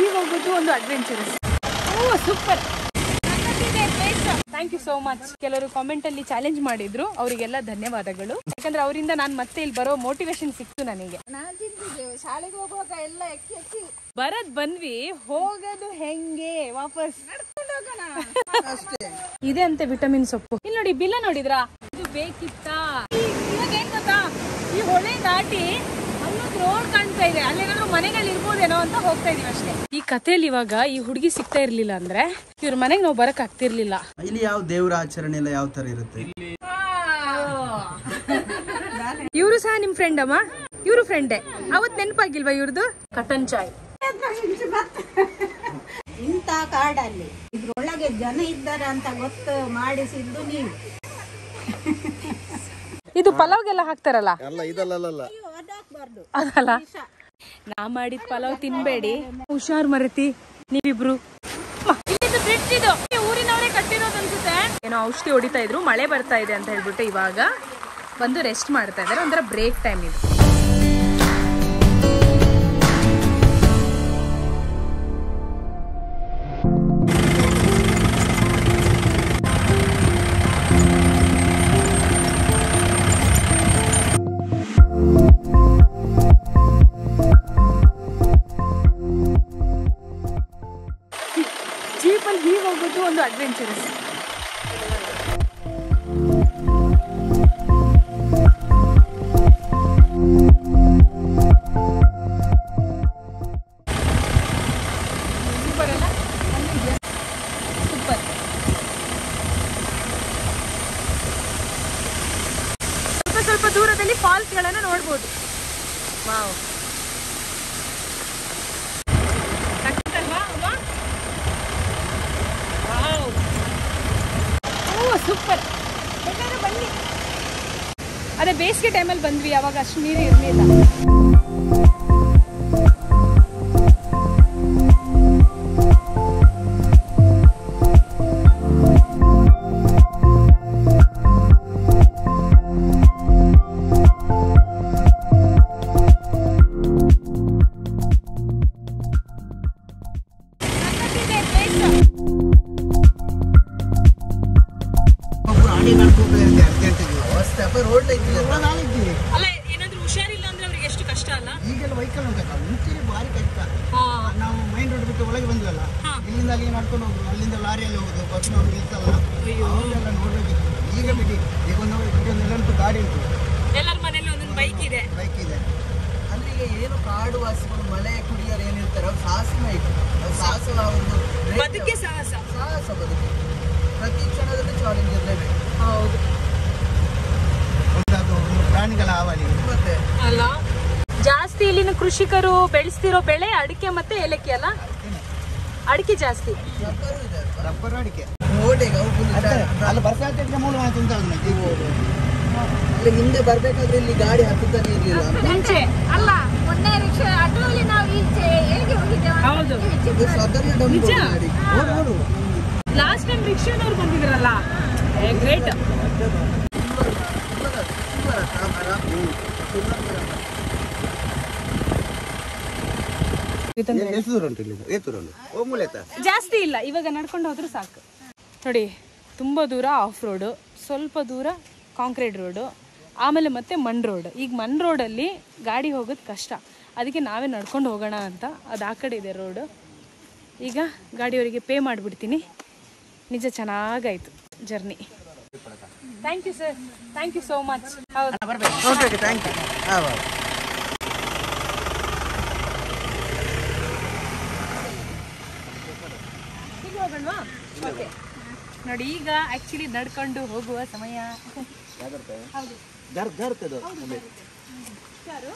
ಹೀಗೆ ಹೋಗೋದು ಒಂದು adventurous oh super thank you so much ಕೆಲವರು ಕಾಮೆಂಟ್ ಅಲ್ಲಿ ಚಾಲೆಂಜ್ ಮಾಡಿದ್ರು ಅವರಿಗೆಲ್ಲ ಧನ್ಯವಾದಗಳು ಯಾಕಂದ್ರೆ ಅವರಿಂದ ನಾನು ಮತ್ತೆ ಇಲ್ಲಿ ಬರೋ ಮೋಟಿವೇಶನ್ ಸಿಕ್ತು ನನಗೆ ನಾನ್ ತಿಂತಿದ್ದೇವೆ ಶಾಲೆಗೆ ಹೋಗುವಾಗ ಎಲ್ಲ ಎಕ್ಕಿ ಎಕ್ಕಿ ಬರದ್ ಬಂದ್ವಿ ಹೋಗೋದು ಹೆಂಗೆ ವಾಪಸ್ ನಡ್ಕೊಂಡು ಹೋಗೋಣ ಇದೆ ಅಂತೆ ವಿಟಮಿನ್ ಸೊಪ್ಪು ಇಲ್ಲಿ ನೋಡಿ ಬಿಲ್ಲ ನೋಡಿದ್ರಾ ಇದು ಬೇಕಿತ್ತಾ ಈ- ಇವಾಗ ಏನ್ ಗೊತ್ತಾ ಈ ಹೊಳೆ ದಾಟಿ ಅಲ್ಲೊಂದು ರೋಡ್ ಕಾಣ್ತಾ ಇದೆ ಅಲ್ಲೇನಾದ್ರೂ ಮನೆಗಳು ಇರ್ಬೋದೇನೋ ಅಂತ ಹೋಗ್ತಾ ಇದೀವಿ ಅಷ್ಟೇ ಈ ಕಥೆಯಲ್ಲಿ ಇವಾಗ ಈ ಹುಡುಗಿ ಸಿಗ್ತಾ ಇರ್ಲಿಲ್ಲ ಅಂದ್ರೆ ಇವ್ರ ಮನೆಗೆ ನಾವು ಬರಕ್ ಆಗ್ತಿರ್ಲಿಲ್ಲ ಇಲ್ಲಿ ಯಾವ ದೇವರ ಆಚರಣೆ ಎಲ್ಲ ಯಾವ ತರ ಇರುತ್ತೆ ಇವರು ಸಹ ನಿಮ್ ಫ್ರೆಂಡ್ ಅಮ್ಮ ಇವರು ಫ್ರೆಂಡೇ ಅವತ್ ನೆನಪಾಗಿಲ್ವಾ ಇವ್ರದ್ದು ಕಟನ್ ಚಾಯ್ ಇಂಥ ಕಾಡಲ್ಲಿ ಇದ್ರೊಳಗೆ ಜನ ಇದ್ದಾರೆ ಅಂತ ಗೊತ್ತು ಮಾಡಿಸಿದ್ದು ನೀವು ಇದು ಪಲಾವ್ಗೆಲ್ಲ ಹಾಕ್ತಾರಲ್ಲ ಅಲ್ಲ ಇದಲ್ಲ ಅದಾಕ್ಬಾರ್ದು ಅದಲ್ಲ ನಾ ಮಾಡಿದ ಪಲಾವ್ ತಿನ್ಬೇಡಿ ಹುಷಾರ್ ಮರತಿ ನೀವಿಬ್ರು ಬ್ರಿಡ್ಜ್ ಇದು ಈ ಊರಿನವರೇ ಕಟ್ಟಿರೋದು ಅನ್ಸುತ್ತೆ ಏನೋ ಔಷಧಿ ಹೊಡಿತಾ ಇದ್ರು ಮಳೆ ಬರ್ತಾ ಇದೆ ಅಂತ ಹೇಳ್ಬಿಟ್ಟು ಇವಾಗ ಬಂದು ರೆಸ್ಟ್ ಮಾಡ್ತಾ ಇದಾರೆ ಒಂಥರ ಬ್ರೇಕ್ ಟೈಮ್ ಇದು ಜೀಪಲ್ಲಿ ಹೀಗೆ ಹೋಗೋದು ಒಂದು ಅಡ್ವೆಂಚರಸ್ ಸೂಪರ್ ಅಲ್ಲ ಸೂಪರ್ ಸ್ವಲ್ಪ ಸ್ವಲ್ಪ ದೂರದಲ್ಲಿ ಫಾಲ್ಸ್ಗಳನ್ನು ನೋಡ್ಬೋದು ವಾವ್ ಕಟ್ಟಲ್ವಾ ಅಮ್ಮ ವಾವ್ ಓ ಸೂಪರ್ ಎಲ್ಲರೂ ಬನ್ನಿ ಅದೇ ಬೇಸಿಗೆ ಟೈಮಲ್ಲಿ ಬಂದ್ವಿ ಅವಾಗ ಅಷ್ಟು ನೀರು ಇರಲಿಲ್ಲ ಆಡಿ ನಡ್ಕೊಂಡು ಅರ್ಜೆಂಟಿಗೆ ಅವಸ್ಥೆ ಅಪ್ಪ ರೋಡ್ ಅಲ್ಲ ಏನಾದ್ರೂ ಹುಷಾರಿಲ್ಲ ಅಂದ್ರೆ ಅವ್ರಿಗೆ ಎಷ್ಟು ಕಷ್ಟ ಅಲ್ಲ ಈಗೆಲ್ಲ ವೆಹಿಕಲ್ ಉಂಟಕ್ಕ ಮುಂಚೆ ಭಾರಿ ಕಷ್ಟ ನಾವು ಮೈನ್ ರೋಡ್ ಬಿಟ್ಟು ಒಳಗೆ ಬಂದ್ವಲ್ಲ ಇಲ್ಲಿಂದ ಅಲ್ಲಿ ನಡ್ಕೊಂಡು ಹೋಗುದು ಅಲ್ಲಿಂದ ಲಾರಿಯಲ್ಲಿ ಹೋಗುದು ಬಸ್ನವ್ರು ನಿಲ್ತಲ್ಲ ಅವೆಲ್ಲ ನೋಡ್ಬೇಕಿತ್ತು ಈಗ ಬಿಡಿ ಈಗ ಒಂದು ಒಂದು ಎಲ್ಲಂತೂ ಗಾಡಿ ಉಂಟು ಎಲ್ಲರ ಮನೇಲಿ ಒಂದೊಂದು ಬೈಕ್ ಇದೆ ಬೈಕ್ ಇದೆ ಅಲ್ಲಿಗೆ ಏನು ಕಾಡು ವಾಸಿಗಳು ಮಳೆ ಕುಡಿಯರು ಏನಿರ್ತಾರೆ ಅವ್ರು ಸಾಹಸನ ಇತ್ತು ಅವ್ರು ಸಾಹಸ ಒಂದು ಬದುಕೆ ಸಾಹಸ ಸಾಹಸ ಬದುಕು ಪ್ರತಿ ಕ್ಷಣದಲ್ಲೂ ಚಾಲೆಂಜ್ ಇರಲೇಬೇಕು ಹೌದು ಒಂದಾದ ಒಂದು ಪ್ರಾಣಿಗಳ ಹಾವಳಿ ಮತ್ತೆ ಅಲ್ಲ ಜಾಸ್ತಿ ಇಲ್ಲಿನ ಕೃಷಿಕರು ಬೆಳೆಸ್ತಿರೋ ಬೆಳೆ ಅಡಿಕೆ ಮತ್ತೆ ಏಲಕ್ಕಿ ಅಲ್ಲ ಅಡಿಕೆ ಜಾಸ್ತಿ ರಬ್ಬರು ಇದೆ ರಬ್ಬರ್ ಅಡಿಕೆ ಓಡೆಗೆ ಅವು full ಅಲ್ಲಿ ಬರ್ಸಾತಿದ್ರೆ ಮೂಲ ಮಾತು ಅಂತ ಅಲ್ಲಿ ಹಿಂದೆ ಬರ್ಬೇಕಾದ್ರೆ ಇಲ್ಲಿ ಗಾಡಿ ಹತ್ತುತ್ತಾನೆ ಇರ್ಲಿಲ್ಲ ಮುಂಚೆ ಅಲ್ಲ ಮೊನ್ನೆ ರಿಕ್ಷಾ ಆಟೋಲಿ ನಾವು ಈಚೆ ಹೇಗೆ ಹೋಗಿದ್ದೇವೆ ಅಂತ ಹೌದು. ಇದು ಸಾಧಾರಣ ಡೌನ್ ನಿಜ? ಗಾಡಿ ನೋಡು ನೋಡು ಲಾಸ್ಟ್ ಟೈಮ್ ರಿಕ್ಷಾದವ್ರು ಬಂದಿದ್ರಲ್ಲ ಗ್ರೇಟ್ ಎಷ್ಟು ದೂರ ಉಂಟು ಇಲ್ಲಿ ಎಷ್ಟು ದೂರ ಉಂಟು ಓ ಮೂಲೆತ ಜಾಸ್ತಿ ಇಲ್ಲ ಇವಾಗ ನಡ್ಕೊಂಡು ಹೋದ್ರೆ ಸಾಕು ನೋಡಿ ತುಂಬ ದೂರ ಆಫ್ ರೋಡು ಸ್ವಲ್ಪ ದೂರ ಕಾಂಕ್ರೀಟ್ ರೋಡು ಆಮೇಲೆ ಮತ್ತೆ ಮಣ್ ರೋಡ್ ಈಗ ಮಣ್ ರೋಡಲ್ಲಿ ಗಾಡಿ ಹೋಗೋದು ಕಷ್ಟ ಅದಕ್ಕೆ ನಾವೇ ನಡ್ಕೊಂಡು ಹೋಗೋಣ ಅಂತ ಅದು ಆ ಕಡೆ ಇದೆ ರೋಡು ಈಗ ಗಾಡಿಯವರಿಗೆ ಪೇ ಮಾಡಿಬಿಡ್ತೀನಿ ನಿಜ ಚೆನ್ನಾಗಾಯ್ತು journey thank you sir thank you so much ಹೌದು ಓಕೆ ಓಕೆ ಥ್ಯಾಂಕ್ ಯು ಹಾಂ ಹಾಂ ಹೀಗೆ ಹೋಗೋಣವಾ ಓಕೆ ನೋಡಿ ಈಗ ಆ್ಯಕ್ಚುಲಿ ನಡ್ಕೊಂಡು ಹೋಗುವ ಸಮಯ ಹೌದು ಗರ್ ಗರ್ತದ ಯಾರು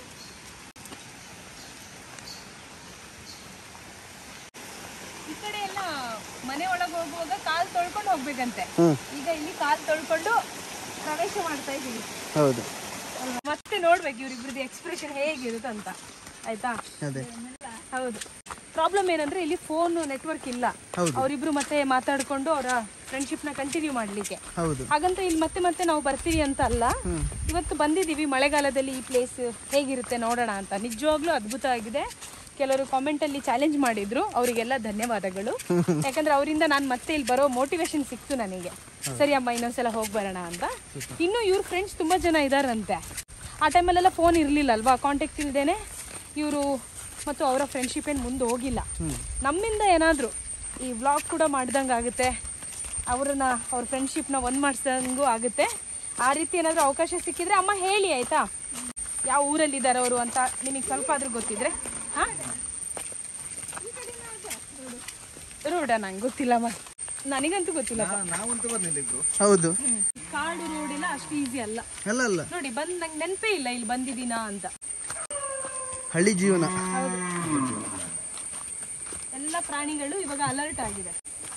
ಈ ಕಡೆ ಎಲ್ಲ ಮನೆ ಒಳಗೆ ಹೋಗುವಾಗ ಕಾಲ್ ತೊಳ್ಕೊಂಡು ಹೋಗ್ಬೇಕಂತೆ ಈಗ ಇಲ್ಲಿ ಕಾಲ್ ತೊಳ್ಕೊಂಡು ಪ್ರವೇಶ ಮಾಡ್ತಾ ಇದ್ದೀವಿ ಹೌದು ಅಲ್ವಾ? ಮತ್ತೆ ನೋಡ್ಬೇಕು ಇವ್ರಿಬ್ರದ್ದು ಎಕ್ಸ್ಪ್ರೆಷನ್ ಹೇಗಿರುತ್ತೆ ಅಂತ ಆಯ್ತಾ ಅದೇ ಹೌದು ಪ್ರಾಬ್ಲಮ್ ಏನಂದ್ರೆ ಇಲ್ಲಿ ಫೋನ್ ನೆಟ್ವರ್ಕ್ ಇಲ್ಲ ಹೌದು. ಅವರಿಬ್ರು ಮತ್ತೆ ಮಾತಾಡ್ಕೊಂಡು ಅವರ ಫ್ರೆಂಡ್ಶಿಪ್ ನ ಕಂಟಿನ್ಯೂ ಮಾಡ್ಲಿಕ್ಕೆ ಹೌದು ಹಾಗಂತ ಇಲ್ಲಿ ಮತ್ತೆ ಮತ್ತೆ ನಾವು ಬರ್ತೀವಿ ಅಂತ ಅಲ್ಲ ಇವತ್ತು ಬಂದಿದ್ದೀವಿ ಮಳೆಗಾಲದಲ್ಲಿ ಈ ಪ್ಲೇಸ್ ಹೇಗಿರುತ್ತೆ ನೋಡೋಣ ಅಂತ ನಿಜವಾಗ್ಲೂ ಅದ್ಭುತ ಆಗಿದೆ ಕೆಲವರು ಕಾಮೆಂಟಲ್ಲಿ ಚಾಲೆಂಜ್ ಮಾಡಿದ್ರು ಅವರಿಗೆಲ್ಲ ಧನ್ಯವಾದಗಳು ಯಾಕಂದ್ರೆ ಅವರಿಂದ ನಾನು ಮತ್ತೆ ಇಲ್ಲಿ ಬರೋ ಮೋಟಿವೇಶನ್ ಸಿಕ್ತು ನನಗೆ ಸರಿ ಅಮ್ಮ ಇನ್ನೊಂದ್ಸಲ ಹೋಗಿ ಬರೋಣ ಅಂತ ಇನ್ನು ಇವ್ರ ಫ್ರೆಂಡ್ಸ್ ತುಂಬ ಜನ ಇದ್ದಾರಂತೆ ಆ ಟೈಮಲ್ಲೆಲ್ಲ ಫೋನ್ ಇರಲಿಲ್ಲ ಅಲ್ವಾ ಕಾಂಟ್ಯಾಕ್ಟ್ ಇಲ್ದೇನೆ ಇವರು ಮತ್ತು ಅವರ ಫ್ರೆಂಡ್ಶಿಪ್ ಏನು ಮುಂದೆ ಹೋಗಿಲ್ಲ ನಮ್ಮಿಂದ ಏನಾದರೂ ಈ ವ್ಲಾಗ್ ಕೂಡ ಮಾಡ್ದಂಗೆ ಆಗುತ್ತೆ ಅವ್ರನ್ನ ಅವ್ರ ಫ್ರೆಂಡ್ಶಿಪ್ನ ಒಂದು ಮಾಡಿಸ್ದಂಗೂ ಆಗುತ್ತೆ ಆ ರೀತಿ ಏನಾದರೂ ಅವಕಾಶ ಸಿಕ್ಕಿದ್ರೆ ಅಮ್ಮ ಹೇಳಿ ಆಯಿತಾ ಯಾವ ಊರಲ್ಲಿದ್ದಾರೆ ಅವರು ಅಂತ ನಿಮಗೆ ಸ್ವಲ್ಪ ಆದ್ರೂ ಗೊತ್ತಿದ್ರೆ ಹಾಂ ರೋಡ ನಂಗೆ ಗೊತ್ತಿಲ್ಲಮ್ಮ ನನಗಂತೂ ಗೊತ್ತಿಲ್ಲ ನಾವಂತೂ ಬಂದಿಲ್ಲ ಇಬ್ರು ಹೌದು ಕಾಡು ರೋಡ್ ಇಲ್ಲ ಅಷ್ಟು ಈಸಿ ಅಲ್ಲ ಅಲ್ಲ ಅಲ್ಲ ನೋಡಿ ಬಂದ್ ನಂಗೆ ನೆನಪೇ ಇಲ್ಲ ಇಲ್ಲಿ ಬಂದಿದ್ದೀನಾ ಅಂತ ಹಳ್ಳಿ ಜೀವನ ಎಲ್ಲ ಪ್ರಾಣಿಗಳು ಇವಾಗ ಅಲರ್ಟ್ ಆಗಿದೆ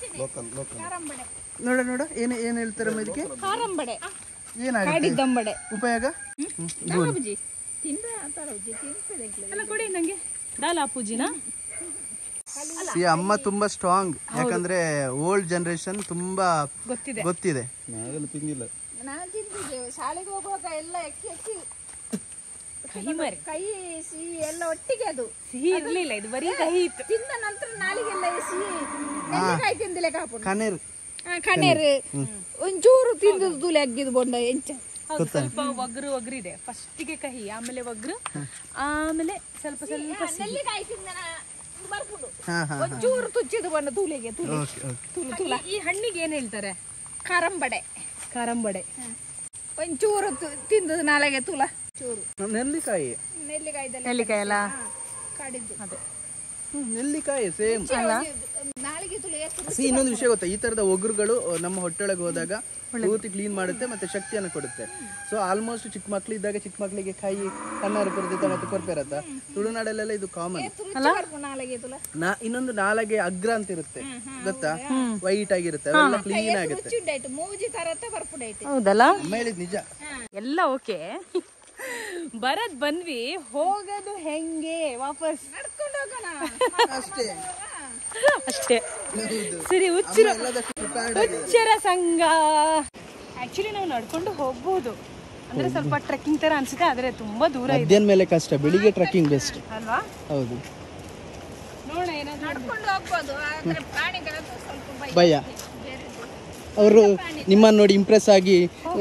ನೋಡ ನೋಡ ಏನು ಏನು ಹೇಳ್ತಾರೆ ಅಮ್ಮ ಇದಕ್ಕೆ ಕಾರಂಬಡೆ ಏನಾಗುತ್ತೆ ಕಾಡಿದ್ದಂಬಡೆ ಉಪಯೋಗ ದಾಬುಜಿ ತಿಂದ್ರೆ ಆ ಥರ ಉಜ್ಜಿ ತಿನ್ಸಬೇಕು ಅಲ್ಲ ಕೊಡಿ ನಂಗೆ ದಾಲ್ ಪೂಜಿನ ಈ ಅಮ್ಮ ತುಂಬಾ ಸ್ಟ್ರಾಂಗ್ ಯಾಕಂದ್ರೆ ಓಲ್ಡ್ ಜನರೇಷನ್ ತುಂಬಾ ಗೊತ್ತಿದೆ ಗೊತ್ತಿದೆ ನಾನು ತಿಂದಿದ್ದೇವೆ ಶಾಲೆಗೆ ಹೋಗುವಾಗ ಎಲ್ಲ ಎಕ್ಕಿ ಎಕ್ಕಿ ಕಹಿ ಮರಿ ಕೈ ಸಿಹಿ ಎಲ್ಲ ಒಟ್ಟಿಗೆ ಅದು ಸಿಹಿ ಇರ್ಲಿಲ್ಲ ಇದು ಬರೀ ಕಹಿ ಇತ್ತು ತಿಂದ ನಂತರ ನಾಲಿಗೆಲ್ಲ ಸಿಹಿ ನೆಲ್ಲಿಕಾಯಿ ತಿಂದಿಲೆ ಕಾಪುಡು ಕನೇರ್ ಕಣ್ಣೇರು ಒಂಚೂರು ತಿಂದು ತೂಲೆ ಅಗ್ಗಿದು ಬೊಂಡ ಎಂಚ ಹೌದು ಸ್ವಲ್ಪ ಒಗ್ರು ಒಗ್ರಿದೆ ಫಸ್ಟಿಗೆ ಕಹಿ ಆಮೇಲೆ ಒಗ್ರು ಆಮೇಲೆ ಸ್ವಲ್ಪ ಸ್ವಲ್ಪ ಸಿಹಿ ನೆಲ್ಲಿಕಾಯಿ ತಿಂದ ಬರ್ಪುಡು ಹಾ ಹಾ ಒಂಚೂರು ತುಚ್ಚಿದು ಬಣ್ಣ ತೂಲಿಗೆ ತೂಲಿ ಓಕೆ ಓಕೆ ತೂಲು ತೂಲ ಈ ಹಣ್ಣಿಗೆ ಏನ್ ಹೇಳ್ತಾರೆ ಕಾರಂಬಡೆ ಕಾರಂಬಡೆ ಒಂಚೂರು ತು- ತಿಂದು ನಾಳೆಗೆ ತೂಲ ಚೂರು ನೆಲ್ಲಿಕಾಯಿ ನೆಲ್ಲಿಕಾಯ್ದಲ್ಲಿ ನೆಲ್ಲಿಕಾಯಿ ಎಲ್ಲ ಕಾಡಿದ್ದು ಅದೇ ನೆಲ್ಲಿಕಾಯಿ ಸೇಮ್ ನಾಳೆಗೆ ತುಳು ಎಷ್ಟು ಸಿ ಇನ್ನೊಂದು ವಿಷಯ ಗೊತ್ತಾ ಈ ತರದ ಒಗ್ರುಗಳು ನಮ್ಮ ಹೊಟ್ಟೆೊಳಗೆ ಹೋದಾಗ ಪೂರ್ತಿ ಕ್ಲೀನ್ ಮಾಡುತ್ತೆ ಮತ್ತೆ ಶಕ್ತಿಯನ್ನು ಕೊಡುತ್ತೆ ಸೊ ಆಲ್ಮೋಸ್ಟ್ ಚಿಕ್ಕ ಮಕ್ಳು ಇದ್ದಾಗ ಚಿಕ್ಕ ಮಕ್ಕಳಿಗೆ ಕೈ ಕಣ್ಣಾರು ಕೊರದಿತ್ತ ಮತ್ತೆ ಕೊರಪಿರತ್ತ ತುಳುನಾಡಲ್ಲೆಲ್ಲ ಇದು ಕಾಮನ್ ರುಚಿ ಬರ್ಪು ನಾಳೆಗೆ ತುಲ ನಾ ಇನ್ನೊಂದು ನಾಲಗೆ ಅಗ್ರ ಅಂತ ಇರುತ್ತೆ ಗೊತ್ತಾ ವೈಟ್ ಆಗಿರುತ್ತೆ ಅವೆಲ್ಲ ಕ್ಲೀನ್ ಆಗುತ್ತೆ ರುಚಿ ಉಂಟಾಯ್ತು ಮೂಜಿ ತರತ್ತ ಬರ್ಪುಡಾಯ್ತು ಹೌದಲ್ಲ ಅಮ್ಮ ಹೇಳಿದ್ ನಿಜ ಎಲ್ಲ ಓಕೆ ಬರದ್ ಬಂದ್ವಿ ಹೋಗೋದು ಹೆಂಗೆ ವಾಪಸ್ ನಡ್ಕೊಂಡು ಹೋಗೋಣ ಅಷ್ಟೇ ಅಷ್ಟೇ ಸರಿ ಹುಚ್ಚರ ಎಲ್ಲದಕ್ಕೂ prepared ಹುಚ್ಚರ ಸಂಘ ಆಕ್ಚುಲಿ ನಾವು ನಡ್ಕೊಂಡು ಹೋಗ್ಬೋದು ಅಂದ್ರೆ ಸ್ವಲ್ಪ ಟ್ರೆಕ್ಕಿಂಗ್ ತರ ಅನ್ಸುತ್ತೆ ಆದ್ರೆ ತುಂಬಾ ದೂರ ಇದೆ ಮಧ್ಯಾಹ್ನ ಮೇಲೆ ಕಷ್ಟ ಬೆಳಿಗ್ಗೆ ಟ್ರೆಕ್ಕಿಂಗ್ ಬೆಸ್ಟ್ ಅಲ್ವಾ ಹೌದು ನೋಡೋಣ ಏನಾದ್ರು ನಡ್ಕೊಂಡು ಹೋಗ್ಬೋದು ಆದ್ರೆ ಪ್ರಾಣಿಗಳದ್ದು ಸ್ವಲ್ಪ ಭಯ ಭಯ ಅವರು ನಿಮ್ಮನ್ನು ನೋಡಿ ಇಂಪ್ರೆಸ್ ಆಗಿ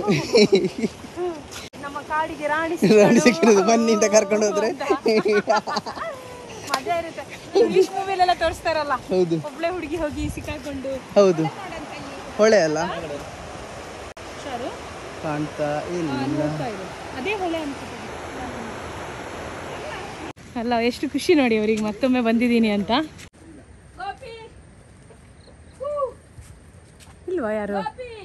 ನಮ್ಮ ಕಾಡಿಗೆ ರಾಣಿ ರಾಣಿ ಸಿಕ್ಕಿರೋದು ಬನ್ನಿ ಅಂತ ಕರ್ಕೊಂಡು ಹೋದ್ರೆ ಮಜಾ ಇರುತ್ತೆ ಇಂಗ್ಲಿಷ್ ಮೂವಿಲೆಲ್ಲ ತೋರಿಸ್ತಾರಲ್ಲ ಹೌದು ಒಬ್ಳೆ ಹುಡುಗಿ ಹೋಗಿ ಸಿಕ್ಕಾಕೊಂಡು ಹೌದು ಹೊಳೆ ಅಲ್ಲ ಹುಷಾರು ಕಾಣ್ತಾ ಇಲ್ಲ ನೋಡ್ತಾ ಇರು. ಅದೇ ಹೊಳೆ ಅನ್ಸುತ್ತೆ ಅಲ್ಲ ಎಷ್ಟು ಖುಷಿ ನೋಡಿ ಅವರಿಗೆ ಮತ್ತೊಮ್ಮೆ ಬಂದಿದ್ದೀನಿ ಅಂತ ಇಲ್ವಾ ಯಾರು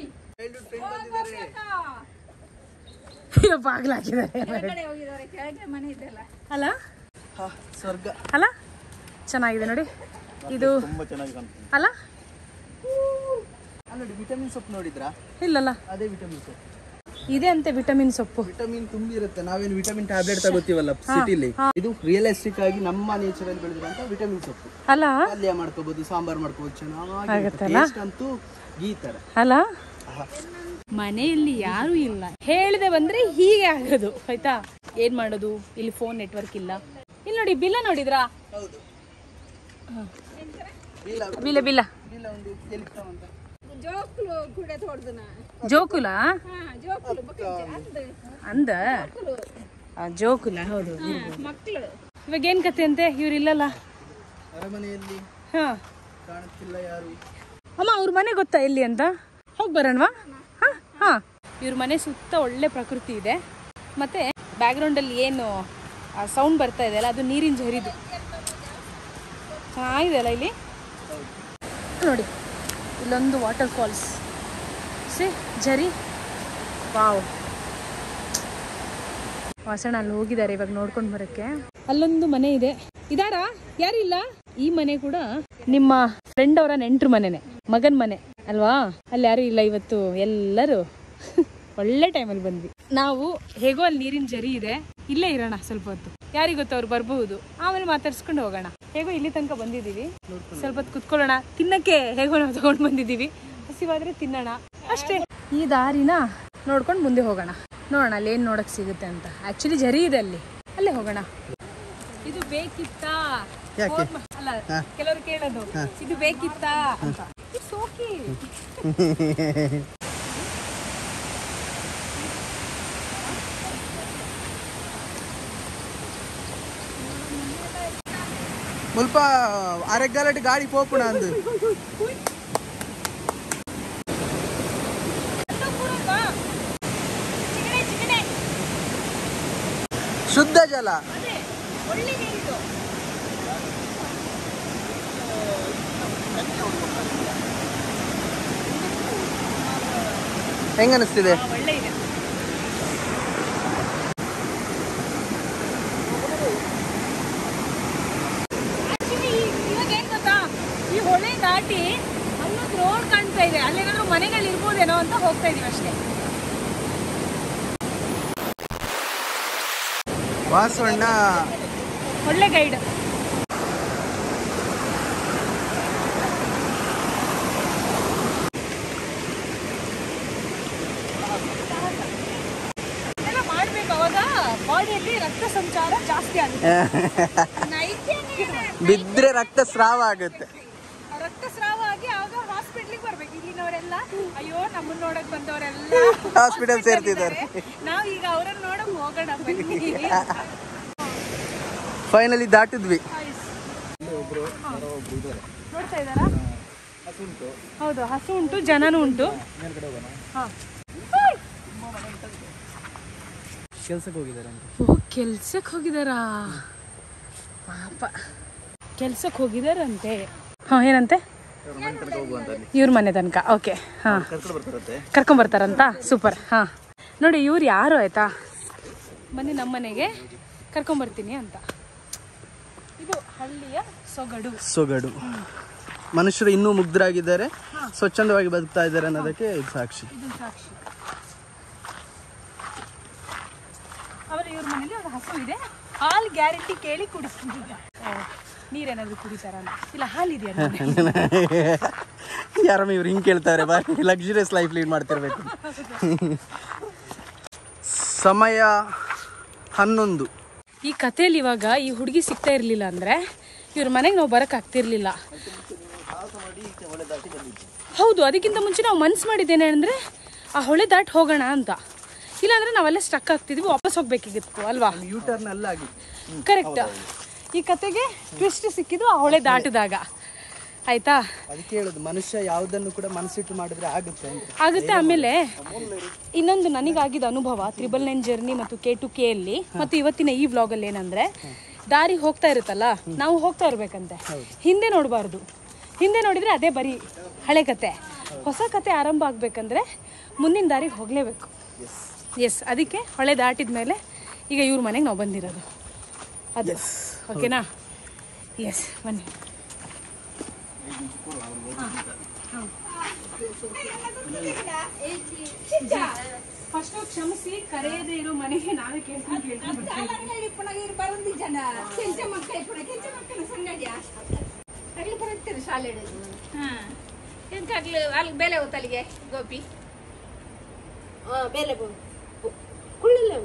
ಬಾಗ್ಲಾಕಿದ್ದಾರೆ ಕೆಳಗಡೆ ಹೋಗಿದವ್ರೆ ಕೆಳಗೆ ಮನೆ ಇದೆಲ್ಲ ಅಲ್ಲ ಹಾ, ಸ್ವರ್ಗ ಅಲ್ಲ ಚೆನ್ನಾಗಿದೆ ನೋಡಿ ಇದು ತುಂಬಾ ಚೆನ್ನಾಗಿ ಕಾಣ್ತದೆ ಅಲ್ಲ ನೋಡಿ ವಿಟಮಿನ್ ಸೊಪ್ಪು ನೋಡಿದ್ರಾ ಇಲ್ಲಲ್ಲ ಅದೇ ವಿಟಮಿನ್ ಸೊಪ್ಪು ಇದೆ ಅಂತೆ ವಿಟಮಿನ್ ಸೊಪ್ಪು ವಿಟಮಿನ್ ತುಂಬಿ ಇರುತ್ತೆ ನಾವೇನು ವಿಟಮಿನ್ ಟ್ಯಾಬ್ಲೆಟ್ ತಗೋತೀವಲ್ಲ ಸಿಟಿಲಿ ಇದು ರಿಯಲಿಸ್ಟಿಕ್ ಆಗಿ ನಮ್ಮ ನೇಚರ್ ಅಲ್ಲಿ ಬೆಳೆದಿರುವಂತ ವಿಟಮಿನ್ ಸೊಪ್ಪು ಅಲ್ಲ ಪಲ್ಯ ಮಾಡ್ಕೋಬಹುದು ಸಾಂಬಾರ್ ಮಾಡ್ಕೋಬಹುದು ಚೆನ್ನಾಗಿ ಆಗತ್ತಲ್ಲ? ಟೇಸ್ಟ್ ಅಂತೂ ಗೀ ತರ ಅಲ್ಲ ಮನೆಯಲ್ಲಿ ಯಾರು ಇಲ್ಲ ಹೇಳ್ದೆ ಬಂದ್ರೆ ಹೀಗೆ ಆಗೋದು ಆಯ್ತಾ ಏನ್ ಮಾಡೋದು ಇಲ್ಲಿ ಫೋನ್ ನೆಟ್ವರ್ಕ್ ಇಲ್ಲ ಇಲ್ಲಿ ನೋಡಿ ಬಿಲ್ಲ ನೋಡಿದ್ರಾ ಹೌದು ಬಿಲ್ಲ ಬಿಲ್ಲ ಇಲ್ಲ ಒಂದು ಎಲಿಕ್ಟಾಮ್ ಅಂತ ಜೋಕ್ಲು ಕೂಡ ತೋಡ್ದು ನಾ ಜೋಕುಲ ಹಾ ಜೋಕ್ಲು ಅಂದ ಅಂದ ಆ, ಜೋಕುಲ ಹೌದು ಮಕ್ಕಳು ಇವಾಗ ಏನ್ ಕತೆ ಅಂತೆ ಇವ್ರು ಇಲ್ಲಲ್ಲ ಅರಮನೆಯಲ್ಲಿ ಹಾ ಕಾಣುತ್ತಿಲ್ಲ ಯಾರು ಅಮ್ಮ ಅವ್ರ ಮನೆ ಗೊತ್ತಾ ಎಲ್ಲಿ ಅಂತ ಹೋಗಿ ಬರೋಣವಾ ಹಾ ಹಾ ಇವ್ರ ಮನೆ ಸುತ್ತ ಒಳ್ಳೆ ಪ್ರಕೃತಿ ಇದೆ ಮತ್ತೆ ಬ್ಯಾಕ್ಗ್ರೌಂಡ್ ಅಲ್ಲಿ ಏನು ಸೌಂಡ್ ಬರ್ತಾ ಇದೆ ಅಲ್ಲ ಅದು ನೀರಿನ ಝರಿದು ಚೆನ್ನಾಗಿದೆ ಅಲ್ಲ ಇಲ್ಲಿ ನೋಡಿ ಇಲ್ಲೊಂದು ವಾಟರ್ ಫಾಲ್ಸ್ ಸಿ ಝರಿ ವಾವ್ ವಾಸಣ ಅಲ್ಲಿ ಹೋಗಿದ್ದಾರೆ ಇವಾಗ ನೋಡ್ಕೊಂಡು ಬರಕ್ಕೆ ಅಲ್ಲೊಂದು ಮನೆ ಇದೆ ಇದಾರಾ ಯಾರಿಲ್ಲ ಈ ಮನೆ ಕೂಡ ನಿಮ್ಮ ಫ್ರೆಂಡ್ ಅವರ ನೆಂಟ್ರ ಮನೆನೆ ಮಗನ್ ಮನೆ ಅಲ್ವಾ ಅಲ್ಲಿ ಯಾರು ಇಲ್ಲ ಇವತ್ತು ಎಲ್ಲರೂ ಒಳ್ಳೆ ಟೈಮಲ್ಲಿ ಬಂದ್ವಿ ನಾವು ಹೇಗೋ ಅಲ್ಲಿ ನೀರಿನ ಜರಿ ಇದೆ ಇಲ್ಲೇ ಇರೋಣ ಸ್ವಲ್ಪ ಹೊತ್ತು ಯಾರಿಗ್ ಗೊತ್ತು ಅವ್ರು ಬರಬಹುದು ಆಮೇಲೆ ಮಾತಾಡ್ಸ್ಕೊಂಡು ಹೋಗೋಣ ಹೇಗೋ ಇಲ್ಲಿ ತನಕ ಬಂದಿದ್ದೀವಿ ಸ್ವಲ್ಪ ಹೊತ್ತು ಕುತ್ಕೊಳ್ಳೋಣ ತಿನ್ನಕ್ಕೆ ಹೇಗೋ ನಾವು ತಗೊಂಡು ಬಂದಿದ್ದೀವಿ ಹಸಿವಾದ್ರೆ ತಿನ್ನೋಣ ಅಷ್ಟೇ ಈ ದಾರಿನ ನೋಡ್ಕೊಂಡು ಮುಂದೆ ಹೋಗೋಣ ನೋಡೋಣ ಅಲ್ಲಿ ಏನು ನೋಡಕ್ ಸಿಗುತ್ತೆ ಅಂತ ಆಕ್ಚುಲಿ ಜರಿ ಇದೆ ಅಲ್ಲಿ ಅಲ್ಲೇ ಹೋಗೋಣ ಇದು ಬೇಕಿತ್ತಾ ಯಾಕೆ? ಫೋನ್ ಮಾ- ಅಲ್ಲ ಕೆಲವರು ಕೇಳೋದು ಇದು ಬೇಕಿತ್ತಾ ಅಂತ ಇಟ್ಸ್ ಓಕೆ ಮುಲ್ಪ ಅರೆಗ್ಗಾಲಟ್ ಗಾಡಿ ಪೋಪುಣ ಅಂದು ಶುದ್ಧ ಜಲ ಹೆಂಗನಿಸ್ತಿದೆ ಒಳ್ಳೆ ಇದೆ Actually, ಇವಾಗ ಏನ್ ಗೊತ್ತಾ ಈ ಹೊಳೆ ದಾಟಿ ಅಲ್ಲೊಂದು ರೋಡ್ ಕಾಣ್ತಾ ಇದೆ ಅಲ್ಲೇನಾದ್ರೂ ಮನೆಗಳು ಇರ್ಬೋದೇನೋ ಅಂತ ಹೋಗ್ತಾ ಇದೀವಿ ಅಷ್ಟೇ ವಾಸವಣ್ಣ ಒಳ್ಳೆ ಗೈಡ್ ಇದೆಲ್ಲ ಮಾಡ್ಬೇಕು ಅವಾಗ ಬಾಡಿಯಲ್ಲಿ ರಕ್ತ ಸಂಚಾರ ಜಾಸ್ತಿ ಆಗುತ್ತೆ ಬಿದ್ರೆ ರಕ್ತ ಸ್ರಾವ ಆಗುತ್ತೆ ರಕ್ತಸ್ರಾವ ಆಗಿ ಆಗ ಹಾಸ್ಪಿಟ್ಲಿಗೆ ಬರ್ಬೇಕು ಇಲ್ಲಿನವರೆಲ್ಲ ಅಯ್ಯೋ ನಮ್ಮನ್ನ ನೋಡಕ್ ಬಂದವರೆಲ್ಲ Hospital ಸೇರ್ತಿದ್ದಾರೆ. ನಾವ್ ಈಗ ಅವ್ರನ್ನ ನೋಡಕ್ ಹೋಗೋಣ ಬನ್ನಿ ಫೈನಲಿ ದಾಟಿದ್ವಿ ನೋಡ್ತಾ ಇದ್ದಾರಾ ಹೌದು ಹಸು ಉಂಟು ಜನನೂ ಉಂಟು ಹಾ ಕೆಲ್ಸಕ್ಕೆ ಹೋಗಿದ್ದಾರೆ ಓ ಕೆಲ್ಸಕ್ಕೆ ಹೋಗಿದಾರಾ ಪಾಪ ಕೆಲ್ಸಕ್ಕೆ ಹೋಗಿದಾರಂತೆ ಹಾ ಏನಂತೆ ಇವ್ರ ಮನೆ ತನಕ ಓಕೆ ಹಾ ಕರ್ಕೊಂಡ್ ಬರ್ತಾರಂತ ಸೂಪರ್ ಹಾ ನೋಡಿ ಇವ್ರು ಯಾರು ಆಯ್ತಾ ಬನ್ನಿ ನಮ್ಮ ಮನೆಗೆ ಕರ್ಕೊಂಬರ್ತೀನಿ ಅಂತ ಇದು ಹಳ್ಳಿಯ ಸೊಗಡು ಸೊಗಡು ಮನುಷ್ಯರು ಇನ್ನೂ ಮುಗ್ಧರಾಗಿದ್ದಾರೆ ಸ್ವಚ್ಛಂದವಾಗಿ ಬದುಕ್ತಾ ಇದ್ದಾರೆ ಅನ್ನೋದಕ್ಕೆ ಇದು ಸಾಕ್ಷಿ ಇದು ಸಾಕ್ಷಿ ಆಮೇಲೆ ಇವ್ರ ಮನೇಲಿ ಒಂದು ಹಸು ಇದೆ ಹಾಲು ಗ್ಯಾರಂಟಿ ಕೇಳಿ ಕುಡಿಸ್ತೀನಿ ಈಗ ನೀರೇನಾದ್ರು ಕುಡಿತಾರ ಅಂತ ಇಲ್ಲ ಹಾಲಿದೆಯಾ ಯಾರಮ್ಮ ಇವ್ರು ಹಿಂಗೆ ಕೇಳ್ತಾರೆ ಬಾರಿ ಲಕ್ಸುರಿಯಸ್ ಲೈಫ್ ಲೀಡ್ ಮಾಡ್ತಿರ್ಬೇಕು ಸಮಯ ಹನ್ನೊಂದು ಈ ಕಥೆಯಲ್ಲಿ ಇವಾಗ ಈ ಹುಡುಗಿ ಸಿಗ್ತಾ ಇರಲಿಲ್ಲ ಅಂದ್ರೆ ಇವ್ರ ಮನೆಗೆ ನಾವು ಬರಕ್ ಆಗ್ತಿರ್ಲಿಲ್ಲ ಹೌದು ಅದಕ್ಕಿಂತ ಮುಂಚೆ ನಾವು ಮನ್ಸು ಮಾಡಿದ್ದೇನೆ ಅಂದ್ರೆ ಆ ಹೊಳೆ ದಾಟ್ ಹೋಗೋಣ ಅಂತ ಇಲ್ಲಾಂದ್ರೆ ನಾವೆಲ್ಲ ಸ್ಟಕ್ ಆಗ್ತಿದ್ವಿ ವಾಪಸ್ ಹೋಗ್ಬೇಕಿತ್ತು ಅಲ್ವಾ ಯೂ ಟರ್ನ್ ಅಲ್ಲಾಗಿ ಕರೆಕ್ಟ್ ಈ ಕತೆಗೆ ಟ್ವಿಸ್ಟ್ ಸಿಕ್ಕಿದ್ದು ಆ ಹೊಳೆ ದಾಟಿದಾಗ ಆಯ್ತಾ ಅದಕ್ಕೆ ಹೇಳೋದು ಮನುಷ್ಯ ಯಾವುದನ್ನು ಕೂಡ ಮನಸ್ಸಿಟ್ಟು ಮಾಡಿದ್ರೆ ಆಗುತ್ತೆ ಅಂತ ಆಗುತ್ತೆ ಆಮೇಲೆ ಇನ್ನೊಂದು ನನಗಾಗಿದ್ದ ಅನುಭವ ತ್ರಿಬಲ್ ನೈನ್ ಜರ್ನಿ ಮತ್ತು ಕೆ ಟು ಕೆ ಅಲ್ಲಿ ಮತ್ತು ಇವತ್ತಿನ ಈ ವ್ಲಾಗಲ್ಲಿ ಏನಂದ್ರೆ ದಾರಿ ಹೋಗ್ತಾ ಇರುತ್ತಲ್ಲ ನಾವು ಹೋಗ್ತಾ ಇರ್ಬೇಕಂತೆ ಹಿಂದೆ ನೋಡಬಾರ್ದು ಹಿಂದೆ ನೋಡಿದ್ರೆ ಅದೇ ಬರೀ ಹಳೆ ಕತೆ ಹೊಸ ಕತೆ ಆರಂಭ ಆಗ್ಬೇಕಂದ್ರೆ ಮುಂದಿನ ದಾರಿಗೆ ಹೋಗಲೇಬೇಕು ಎಸ್ ಅದಕ್ಕೆ ಹೊಳೆ ದಾಟಿದ ಮೇಲೆ ಈಗ ಇವ್ರ ಮನೆಗೆ ನಾವು ಬಂದಿರೋದು ಅದು ಓಕೆನಾ ಎಸ್ ಬನ್ನಿ ಫಸ್ಟ್ ಕ್ಷಮಿಸಿ ಕರೆಯದೇ ಇರೋ ಮನೆಗೆ ನಾವೇ ಕೇಳ್ಕೊಂಡು ಕೇಳ್ಕೊಂಡು ಬರ್ತಾ ಇದ್ದೀವಿ. ಎಂತಾಗ್ಲು ಅಲ್ಲಿ ಬೆಲೆ ಹೋತಲ್ಲಿಗೆ ಗೋಪಿ ಬೇಲೆ ಕುಳ್ಳಿಲ್ಲ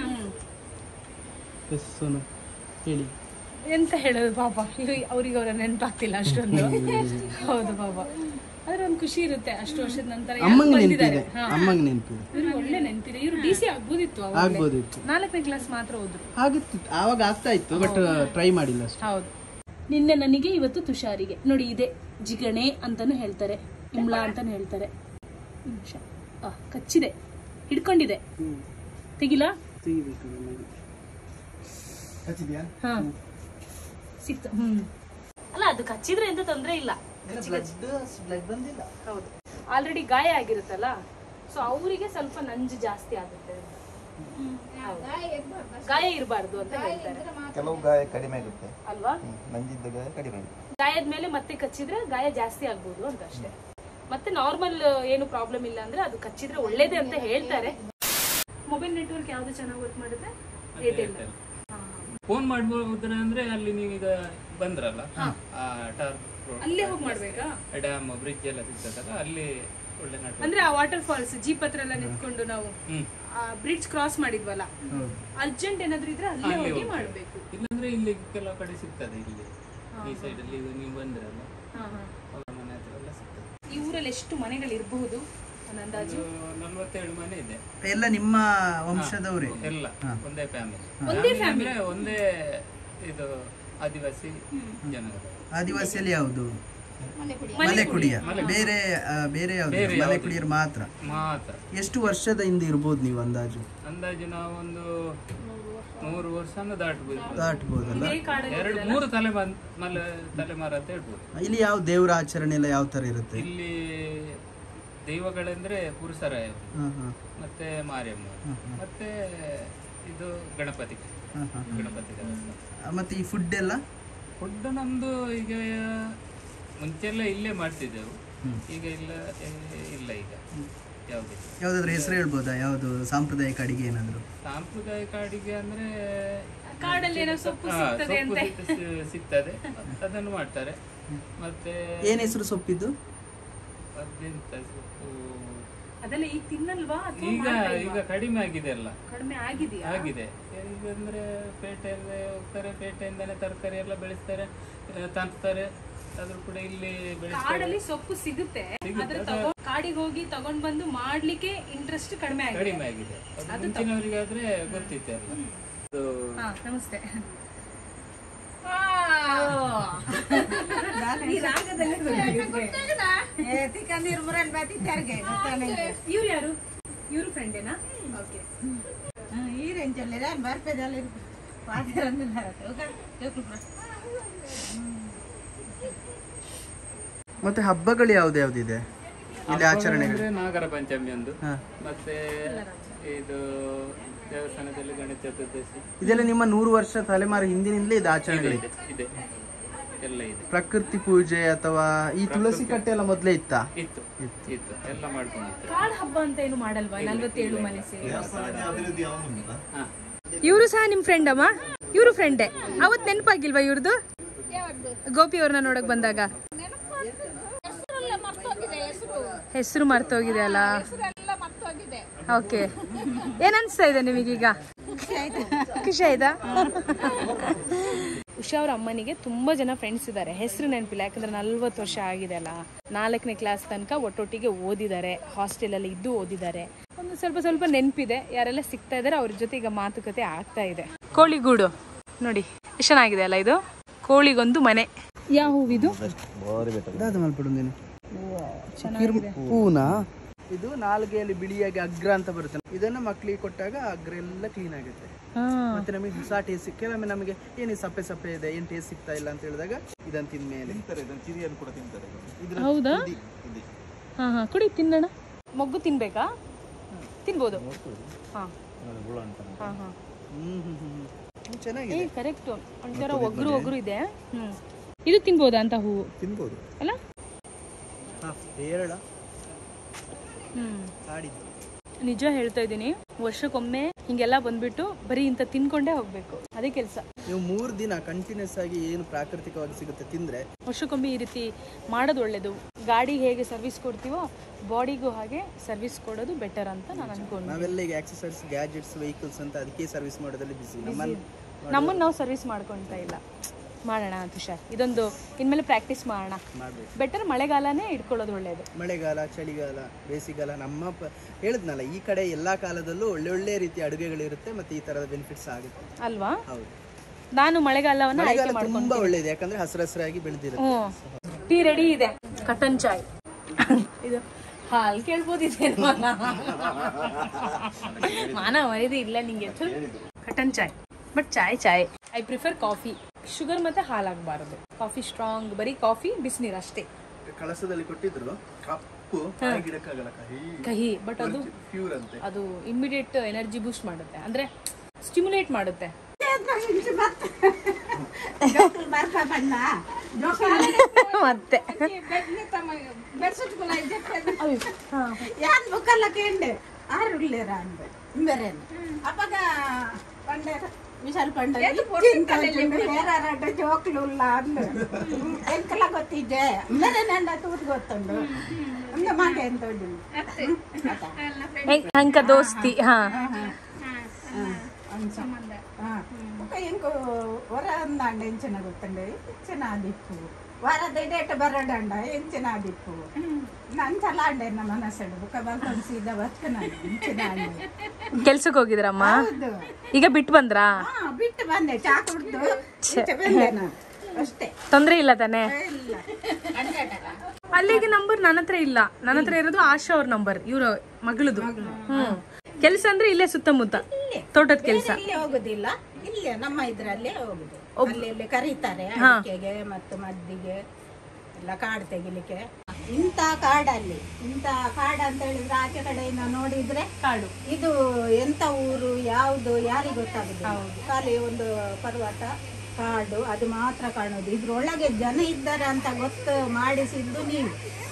ಎಸ್ ಸೋನು ಹೇಳಿ ಎಂತ ಹೇಳೋದು ಪಾಪ ಅವ್ರಿಗೆ ಅವರ ನೆನಪಾಗ್ತಿಲ್ಲ ಅಷ್ಟೊಂದು ಹೌದು ಪಾಪ ಆದ್ರೆ ಒಂದು ಖುಷಿ ಇರುತ್ತೆ ಅಷ್ಟು ವರ್ಷದ ನಂತರ ಯಾಕ್ ಅಮ್ಮಂಗೆ ಬಂದಿದ್ದಾರೆ ನೆನಪಿದೆ ಹಾ. ಅಮ್ಮಂಗೆ ನೆನಪಿದೆ ಇವ್ರಿಗೆ ಒಳ್ಳೆ ನೆನಪಿದೆ ಇವ್ರು ಡಿ ಸಿ ಆಗ್ಬೋದಿತ್ತು ಅವಾಗ್ಲೇ. ಆಗ್ಬೋದಿತ್ತು ನಾಲ್ಕನೇ ಕ್ಲಾಸ್ ಮಾತ್ರ ಹೋದ್ರು ಆಗುತ್ತಿತ್ತು ಆವಾಗ ಆಗ್ತಾ ಇತ್ತು ಬಟ್ ಟ್ರೈ ಮಾಡಿಲ್ಲ ಅಷ್ಟೇ ಹೌದು ನಿನ್ನೆ ನನಗೆ ಇವತ್ತು ತುಷಾರಿಗೆ ನೋಡಿ ಇದೆ ಜಿಗಣೆ ಅಂತಾನು ಹೇಳ್ತಾರೆ ಇಂಬ್ಳ ಅಂತಾನು ಹೇಳ್ತಾರೆ ನಿಮಿಷ ಆ, ಕಚ್ಚಿದೆ ಹಿಡ್ಕೊಂಡಿದೆ ತೆಗಿಲಾ ಹಾ ಸಿಕ್ತು ಹ್ಮ್ ಅಲ್ಲ ಅದು ಕಚ್ಚಿದ್ರೆ ಎಂತ ತೊಂದ್ರೆ ಇಲ್ಲ ಬಂದಿಲ್ಲ ಹೌದು ಆಲ್ರೆಡಿ ಗಾಯ ಆಗಿರುತ್ತಲ್ಲ ಸೊ ಅವರಿಗೆ ಸ್ವಲ್ಪ ನಂಜು ಜಾಸ್ತಿ ಆಗುತ್ತೆ ಅಂತ. ಹೌದು. ಗಾಯ ಇರಬಾರ್ದು ಅಂತ ಹೇಳ್ತಾರೆ ಕೆಲವು ಗಾಯ ಕಡಿಮೆ ಆಗುತ್ತೆ ಅಲ್ವಾ ಹ್ಮ್. ನಂಜಿದ್ದ ಗಾಯ ಕಡಿಮೆ ಆಗುತ್ತೆ ಗಾಯದ ಮೇಲೆ ಮತ್ತೆ ಕಚ್ಚಿದ್ರೆ ಗಾಯ ಜಾಸ್ತಿ ಆಗ್ಬೋದು ಅಂತ ಅಷ್ಟೇ ಮತ್ತೆ ನಾರ್ಮಲ್ ಏನು ಪ್ರಾಬ್ಲಮ್ ಇಲ್ಲ ಅಂದ್ರೆ ಅದು ಕಚ್ಚಿದ್ರೆ ಒಳ್ಳೇದೇ ಅಂತ ಹೇಳ್ತಾರೆ ಮೊಬೈಲ್ ನೆಟ್ವರ್ಕ್ ಯಾವ್ದು ಚೆನ್ನಾಗಿ ವರ್ಕ್ ಮಾಡುತ್ತೆ ಏರ್ಟೆಲ್ ಫೋನ್ ಮಾಡ್ಬೋದ್ರ ಅಂದ್ರೆ ಅಲ್ಲಿ ನೀವೀಗ ಬಂದ್ರಲ್ಲ ಆ ಟಾರ್ ರೋಡ್ ಅಲ್ಲೇ ಹೋಗಿ ಮಾಡ್ಬೇಕಾ ಡ್ಯಾಮ್ ಬ್ರಿಡ್ಜ್ ಎಲ್ಲ ಸಿಗ್ತದಲ್ಲ ಅಲ್ಲಿ ಒಳ್ಳೆ ನಟ ಅಂದ್ರೆ ಆ ವಾಟರ್ ಫಾಲ್ಸ್ ಜೀಪ್ ಹತ್ರ ಎಲ್ಲ ನಿಂತ್ಕೊಂಡು ನಾವು ಹ್ಮ್ ಬ್ರಿಡ್ಜ್ ಕ್ರಾಸ್ ಮಾಡಿದ್ವಲ್ಲ ಅರ್ಜೆಂಟ್ ಏನಾದ್ರು ಇದ್ರೆ ಅಲ್ಲೇ ಅಲ್ಲಿ ಹೋಗಿ ಹೋಗ್ತೇವೆ. ಮಾಡ್ಬೇಕು ಇಲ್ಲಾಂದ್ರೆ ಇಲ್ಲಿ ಕೆಲವು ಕಡೆ ಸಿಗ್ತದೆ ಇಲ್ಲಿ ಈ ಸೈಡ್ ಅಲ್ಲಿ ಈಗ ನೀವು ಬಂದ್ರಲ್ಲ ಹಾ ಹಾ ಅವ್ರ ಮನೆ ಹತ್ರ ಎಲ್ಲ ಸಿಗ್ತದೆ ಈ ಊರಲ್ಲಿ ಎಷ್ಟು ಮನೆಗಳು ಇರಬಹುದು ನನ್ನ ಅಂದಾಜು ಒಂದು ನಲ್ವತ್ತೇಳು ಮನೆ ಇದೆ ಎಲ್ಲ ನಿಮ್ಮ ವಂಶದವರೇ ಎಲ್ಲ ಒಂದೇ ಫ್ಯಾಮಿಲಿ ಫ್ಯಾಮಿಲಿ ಅಂದ್ರೆ ಒಂದೇ ಇದು ಆದಿವಾಸಿ ಜನಗಳು ಆದಿವಾಸಿಯಲ್ಲಿ ಯಾವುದು ಮಲೆಕುಡಿಯ ಬೇರೆ ಆ, ಬೇರೆ ಯಾವುದು ಮಲೆಕುಡಿಯರು ಮಾತ್ರ ಮಾತ್ರ ಎಷ್ಟು ವರ್ಷದ ಹಿಂದೆ ಇರ್ಬೋದು ನೀವು ಅಂದಾಜು ಅಂದಾಜು ನಾವೊಂದು ನೂರು ವರ್ಷನ ದಾಟ್ಬೋದು ದಾಟ್ಬೋದಲ್ಲ ಎರಡು ಮೂರು ತಲೆ ಮಲೆ ತಲೆಮಾರ ಅಂತ ಹೇಳ್ಬೋದು ಇಲ್ಲಿ ಯಾವ ದೇವರ ಆಚರಣೆ ಎಲ್ಲ ಯಾವ ತರ ಇರುತ್ತೆ ಇಲ್ಲಿ ದೈವಗಳೆಂದ್ರೆ ಪುರುಷರಾಯ ಹಾ, ಹಾ, ಮತ್ತೆ ಮಾರಿಯಮ್ಮ ಮತ್ತೆ ಇದು ಗಣಪತಿ ಹಾ, ಹಾ. ಗಣಪತಿ ದೇವಸ್ಥಾನ ಆ, ಮತ್ತೆ ಈ ಫುಡ್ ಎಲ್ಲ ಫುಡ್ ನಮ್ದು ಈಗ ಮುಂಚೆಲ್ಲ ಇಲ್ಲೇ ಮಾಡ್ತಿದ್ದೆವು ಈಗ ಇಲ್ಲ ಏ- ಇಲ್ಲ ಈಗ ಯಾವುದೇ ಯಾವ್ದಾದ್ರು ಹೆಸರು ಹೇಳ್ಬೋದಾ ಯಾವುದು ಸಾಂಪ್ರದಾಯಿಕ ಅಡಿಗೆ ಏನಾದ್ರು ಸಾಂಪ್ರದಾಯಿಕ ಅಡಿಗೆ ಅಂದ್ರೆ ಕಾಡಲ್ಲಿ ಏನೋ ಸೊಪ್ಪು ಹಾ, ಸಿಗ್ತದೆ ಸೊಪ್ಪು ಅಂತೆ ಸಿಗ್ತ- ಸಿಗ್ತದೆ ಅದನ್ನು ಮಾಡ್ತಾರೆ ಮತ್ತೆ ಏನ್ ಹೆಸರು ಸೊಪ್ಪಿದ್ದು ಅದೆಂತ ಸೊಪ್ಪು ಅದೆಲ್ಲ ಈಗ ತಿನ್ನಲ್ವಾ ಅಥವಾ ಈಗ ಈಗ ಕಡಿಮೆ ಆಗಿದೆ ಅಲ್ಲ ಕಡಿಮೆ ಆಗಿದೆಯಾ ಆಗಿದೆ ಈಗ ಅಂದ್ರೆ ಪೇಟೆಯಲ್ಲಿ ಹೋಗ್ತಾರೆ ಪೇಟೆಯಿಂದನೇ ತರಕಾರಿ ಎಲ್ಲ ಬೆಳೆಸ್ತಾರೆ ಆ, ತಂತಾರೆ ಅದ್ರ ಕೂಡ ಇಲ್ಲಿ ಬೆಳೆಸ್ತಾರೆ ಕಾಡಲ್ಲಿ ಸೊಪ್ಪು ಸಿಗುತ್ತೆ ಆದ್ರೆ ತಗೊ ಕಾಡಿಗೆ ಹೋಗಿ ತಗೊಂಡ್ ಬಂದು ಮಾಡ್ಲಿಕ್ಕೆ ಇಂಟ್ರೆಸ್ಟ್ ಕಡಿಮೆ ಆಗಿದೆ ಕಡಿಮೆ ಆಗಿದೆ ಅದು ಮುಂಚಿನವರಿಗಾದ್ರೆ ಗೊತ್ತಿತ್ತೆ ಅಲ್ಲ ಅದು ಹಾ ನಮಸ್ತೆ ತಿಕ್ಕಂದಿರು ಮುರನ್ ಬಾತಿ ತೆರಿಗೆ ಇವ್ರು ಯಾರು ಇವ್ರು ಫ್ರೆಂಡೇನಾ ಓಕೆ ಈ ರೇಂಜಲ್ಲಿ ಬರ್ಪದಲ್ಲಿ ಪಾದರಂದಿಲ್ಲ ಮತ್ತೆ ಹಬ್ಬಗಳು ಯಾವ್ದು ಯಾವ್ದಿದೆ ಇಲ್ಲಿ ಆಚರಣೆಗಳು ಅಂದ್ರೆ ನಾಗರ ಪಂಚಮಿ ಒಂದು ಹಾ. ಮತ್ತೆ ಇದು ದೇವಸ್ಥಾನದಲ್ಲಿ ಗಣೇಶ ಚತುರ್ದಶಿ ಇದೆಲ್ಲ ನಿಮ್ಮ ನೂರು ವರ್ಷ ತಲೆಮಾರು ಹಿಂದಿನಿಂದಲೇ ಇದು ಆಚರಣೆಗಳಿದೆ ಇದೆ ಎಲ್ಲ ಇದೆ ಪ್ರಕೃತಿ ಪೂಜೆ ಅಥವಾ ಈ ತುಳಸಿ ಕಟ್ಟೆ ಎಲ್ಲ ಮೊದಲೇ ಇತ್ತಾ ಇತ್ತು ಇತ್ತು ಎಲ್ಲ ಮಾಡ್ಕೊಂಡಿತ್ತು ಕಾಡ್ ಹಬ್ಬ ಅಂತ ಏನು ಮಾಡಲ್ವಾ ನಲ್ವತ್ತೇಳು ಮನೆ ಸೇರಿ ಹಾ ಇವರು ಸಹ ನಿಮ್ ಫ್ರೆಂಡ್ ಅಮ್ಮ ಇವರು ಫ್ರೆಂಡೇ ಅವತ್ ನೆನಪಾಗಿಲ್ವಾ ಇವ್ರದ್ದು ಗೋಪಿ ಅವ್ರನ್ನ ನೋಡಕ್ ಬಂದಾಗ ಹೆಸರೆಲ್ಲ ಮರ್ತೋಗಿದೆ ಹೆಸರು ಹೆಸರು ಮರ್ತೋಗಿದೆ ಅಲ್ಲ ಹೆಸರೆಲ್ಲ ಮರ್ತೋಗಿದೆ ಓಕೆ ಏನ್ ಅನ್ಸ್ತಾ ಇದೆ ನಿಮಗೀಗ ಖುಷಿ ಆಯ್ತಾ ಉಷಾ ಅವ್ರ ಅಮ್ಮನಿಗೆ ತುಂಬಾ ಜನ ಫ್ರೆಂಡ್ಸ್ ಇದ್ದಾರೆ ಹೆಸರು ನೆನಪಿಲ್ಲ ಯಾಕಂದ್ರೆ ನಲ್ವತ್ತು ವರ್ಷ ಆಗಿದೆ ಅಲ್ಲ ನಾಲ್ಕನೇ ಕ್ಲಾಸ್ ತನಕ ಒಟ್ಟೊಟ್ಟಿಗೆ ಓದಿದ್ದಾರೆ ಹಾಸ್ಟೆಲ್ ಅಲ್ಲಿ ಇದ್ದು ಓದಿದ್ದಾರೆ ಒಂದು ಸ್ವಲ್ಪ ಸ್ವಲ್ಪ ನೆನಪಿದೆ ಯಾರೆಲ್ಲ ಸಿಗ್ತಾ ಇದಾರೆ ಅವ್ರ ಜೊತೆ ಈಗ ಮಾತುಕತೆ ಆಗ್ತಾ ಇದೆ ಕೋಳಿಗೂಡು ನೋಡಿ ಎಷ್ಟು ಚೆನ್ನಾಗಿದೆ ಅಲ್ಲ ಇದು ಕೋಳಿಗೊಂದು ಮನೆ ಯಾವ ಹೂವಿದು ದಾದ ಮಲ್ಪಡು ನೀನು ಹೂನಾ ಇದು ನಾಲ್ಗೆಯಲ್ಲಿ ಬಿಳಿಯಾಗಿ ಅಗ್ರ ಅಂತ ಬರುತ್ತೆ ಇದನ್ನ ಮಕ್ಕಳಿಗೆ ಕೊಟ್ಟಾಗ ಅಗ್ರ ಎಲ್ಲ ಕ್ಲೀನ್ ಆಗುತ್ತೆ ಮತ್ತೆ ನಮಗೆ ಹೊಸ ಟೇಸ್ಟ್ ಕೆಲವೊಮ್ಮೆ ನಮಗೆ ಏನು ಸಪ್ಪೆ ಸಪ್ಪೆ ಇದೆ ಏನು ಟೇಸ್ಟ್ ಸಿಗ್ತಾ ಇಲ್ಲ ಅಂತ ಹೇಳಿದಾಗ ಇದನ್ನ ತಿಂದ್ಮೇಲೆ ಹೌದಾ ಹಾ ಹಾ ಕುಡಿ ತಿನ್ನೋಣ ಮೊಗ್ಗು ತಿನ್ಬೇಕಾ ತಿನ್ಬೋದು ಹಾ ಹಾ ಹಾ ಹ್ಮ್ ಹ್ಮ್ ಹ್ಮ್ ಹ್ಮ್. ಚೆನ್ನಾಗಿದೆ ಏ ಕರೆಕ್ಟ್ ಒಂಥರ ಒಗ್ರು ಒಗ್ರು ಇದೆ ಹ್ಮ್ ಇದು ತಿನ್ಬೋದಾ ಅಂತ ಹೂವು ತಿನ್ಬೋದು ಅಲ್ಲ ಹಾ ಹೇರಳ ಹ್ಮ್ ಕಾಡಿದ್ದು ನಿಜ ಹೇಳ್ತಾ ಇದ್ದೀನಿ ವರ್ಷಕ್ಕೊಮ್ಮೆ ಹಿಂಗೆಲ್ಲ ಬಂದ್ಬಿಟ್ಟು ಬರೀ ಇಂಥ ತಿನ್ಕೊಂಡೇ ಹೋಗ್ಬೇಕು ಅದೇ ಕೆಲಸ ನೀವು ಮೂರು ದಿನ ಕಂಟಿನ್ಯೂಸ್ ಆಗಿ ಏನು ಪ್ರಾಕೃತಿಕವಾಗಿ ಸಿಗುತ್ತೆ ತಿಂದ್ರೆ ವರ್ಷಕ್ಕೊಮ್ಮೆ ಈ ರೀತಿ ಮಾಡೋದು ಒಳ್ಳೇದು ಗಾಡಿ ಹೇಗೆ ಸರ್ವಿಸ್ ಕೊಡ್ತೀವೋ ಬಾಡಿಗೂ ಹಾಗೆ ಸರ್ವಿಸ್ ಕೊಡೋದು ಬೆಟರ್ ಅಂತ ನಾನು ಅನ್ಕೊಂಡು ನಾವೆಲ್ಲ ಈಗ ಆಕ್ಸಸರೀಸ್ ಗ್ಯಾಜೆಟ್ಸ್ ವೆಹಿಕಲ್ಸ್ ಅಂತ ಅದಕ್ಕೆ ಸರ್ವಿಸ್ ಮಾಡೋದ್ರಲ್ಲಿ ಬಿಸಿ ನಮ್ಮಲ್ಲಿ ನಮ್ಮನ್ನು ನಾವು ಸರ್ವಿಸ್ ಮಾಡ್ಕೊಳ್ತಾ ಇಲ್ಲ ಮಾಡೋಣ ತುಷಾರ್ ಇದೊಂದು ಇನ್ಮೇಲೆ ಪ್ರಾಕ್ಟೀಸ್ ಮಾಡೋಣ ಮಾಡ್ಬೇಕು ಬೆಟರ್ ಮಳೆಗಾಲನೇ ಇಟ್ಕೊಳ್ಳೋದು ಒಳ್ಳೇದು ಮಳೆಗಾಲ ಚಳಿಗಾಲ ಬೇಸಿಗೆಗಾಲ ನಮ್ಮ ಪ ಹೇಳಿದ್ನಲ್ಲ ಈ ಕಡೆ ಎಲ್ಲಾ ಕಾಲದಲ್ಲೂ ಒಳ್ಳೆ ಒಳ್ಳೆ ರೀತಿಯ ಅಡುಗೆಗಳಿರುತ್ತೆ ಮತ್ತೆ ಈ ತರದ ಬೆನಿಫಿಟ್ಸ್ ಆಗುತ್ತೆ ಅಲ್ವಾ ಹೌದು ನಾನು ಮಳೆಗಾಲವನ್ನ ಆಯ್ಕೆ ಮಳೆಗಾಲ ಮಾಡ್ಕೊಂಡು ತುಂಬಾ ಒಳ್ಳೇದು ಯಾಕಂದ್ರೆ ಹಸಿರು ಹಸಿರಾಗಿ ಬೆಳೆದಿರುತ್ತೆ ಹ್ಮ್ ಟೀ ರೆಡಿ ಇದೆ ಕಟನ್ ಚಾಯ್ ಇದು ಹಾಲ್ ಕೇಳ್ಬೋದಿದೆ ಮಾನ ಮಾನ ಮರಿದು ಇಲ್ಲ ನಿಂಗೆ cutting chai but chai chai I prefer coffee sugar ಮತ್ತೆ ಹಾಲ್ ಆಗಬಾರದು ಕಾಫಿ ಸ್ಟ್ರಾಂಗ್ ಬರೀ ಕಾಫಿ ಬಿಸಿನೀರು ಅಷ್ಟೇ ಕಳಸದಲ್ಲಿ ಕೊಟ್ಟಿದ್ರು ಕಪ್ಪು ಗಿಡಕ್ಕಾಗಲ್ಲ ಕಹಿ ಕಹಿ ಬಟ್ ಅದು ಪ್ಯೂರ್ ಅಂತೆ ಅದು ಇಮಿಡಿಯೇಟ್ ಎನರ್ಜಿ ಬೂಸ್ಟ್ ಮಾಡುತ್ತೆ ಅಂದ್ರೆ ಸ್ಟಿಮ್ಯುಲೇಟ್ ಮಾಡುತ್ತೆ ಬರ್ಪ ಬಣ್ಣ ಮತ್ತೆ ಯಾನ್ ಬುಕ್ಕಲ್ಲ ಕೇಂಡೆ ಆರು ಉಳ್ಳೇರ ಅಂದೆ ಬೇರೆ ಅಪ್ಪಗ ಪಂಡೆ ವಿಶಾಲ್ ಪಂಡ ಬೇರಾರಟ ಜೋಕ್ಲು ಇಲ್ಲ ಅಂದು ಎಂಕಲ ಗೊತ್ತಿದ್ದೆ ಅಂದರೆ ನನ್ನ ತೂತ್ ಗೊತ್ತುಂಡು ಅಂದ್ರೆ ಮಾಗೆ ಅಂತ ಅಂಕ ದೋಸ್ತಿ ಹಾ ఇంకో వర ఉందండి ఎంచిన గుర్తండి ఎంచిన దిప్పు వర డేట బరడండ ఎంచిన దిప్పు ನಂಚಲ ಅಂಡೆ ನಮ್ಮ ಮನಸ್ಸಡು ಬುಕ್ಕ ಬರ್ಕೊಂಡು ಸೀದಾ ಬದುಕನಾಡಿ ಎಂಚಿನ ಅಂಡೆ ಕೆಲ್ಸಕ್ಕೆ ಹೋಗಿದ್ರಮ್ಮ ಹೌದು ಈಗ ಬಿಟ್ಟು ಬಂದ್ರಾ ಹಾ ಬಿಟ್ಟು ಬಂದೆ ಚಾ ಕುಡ್ದು ಈಚೆ ಬಂದೆ ನಾನು ಅಷ್ಟೇ ತೊಂದ್ರೆ ಇಲ್ಲ ತಾನೆ ಇಲ್ಲ ಅಲ್ಲಿಗೆ ನಂಬರ್ ನನ್ನ ಹತ್ರ ಇಲ್ಲ ನನ್ನ ಹತ್ರ ಇರೋದು ಆಶಾ ಅವ್ರ ನಂಬರ್ ಇವ್ರ ಮಗಳದು ಹ್ಮ್ ಕೆಲ್ಸ ಅಂದ್ರೆ ಇಲ್ಲೇ ಸುತ್ತಮುತ್ತ ತೋಟದ ಕೆಲ್ಸ ಇಲ್ಲೇ ಹೋಗುದಿಲ್ಲ ಇಲ್ಲೇ ನಮ್ಮ ಇದ್ರಲ್ಲೇ ಹೋಗುದು ಅಲ್ಲಿ ಇಲ್ಲಿ ಕರೀತಾರೆ ಅಡಿಕೆಗೆ ಮತ್ತು ಮದ್ದಿಗೆ ಎಲ್ಲ ಕಾಡು ತೆಗಿಲಿಕ್ಕೆ ಇಂಥ ಕಾಡಲ್ಲಿ ಇಂಥ ಕಾಡು ಅಂತ ಹೇಳಿದ್ರೆ ಆಚೆ ಕಡೆಯಿಂದ ನೋಡಿದ್ರೆ ಕಾಡು ಇದು ಎಂತ ಊರು ಯಾವುದು ಯಾರಿಗೆ ಗೊತ್ತಾಗುದು ಖಾಲಿ ಒಂದು ಪರ್ವತ ಕಾಡು ಅದು ಮಾತ್ರ ಕಾಣೋದು ಇದ್ರೊಳಗೆ ಜನ ಇದ್ದಾರೆ ಅಂತ ಗೊತ್ತು ಮಾಡಿಸಿದ್ದು ನೀವು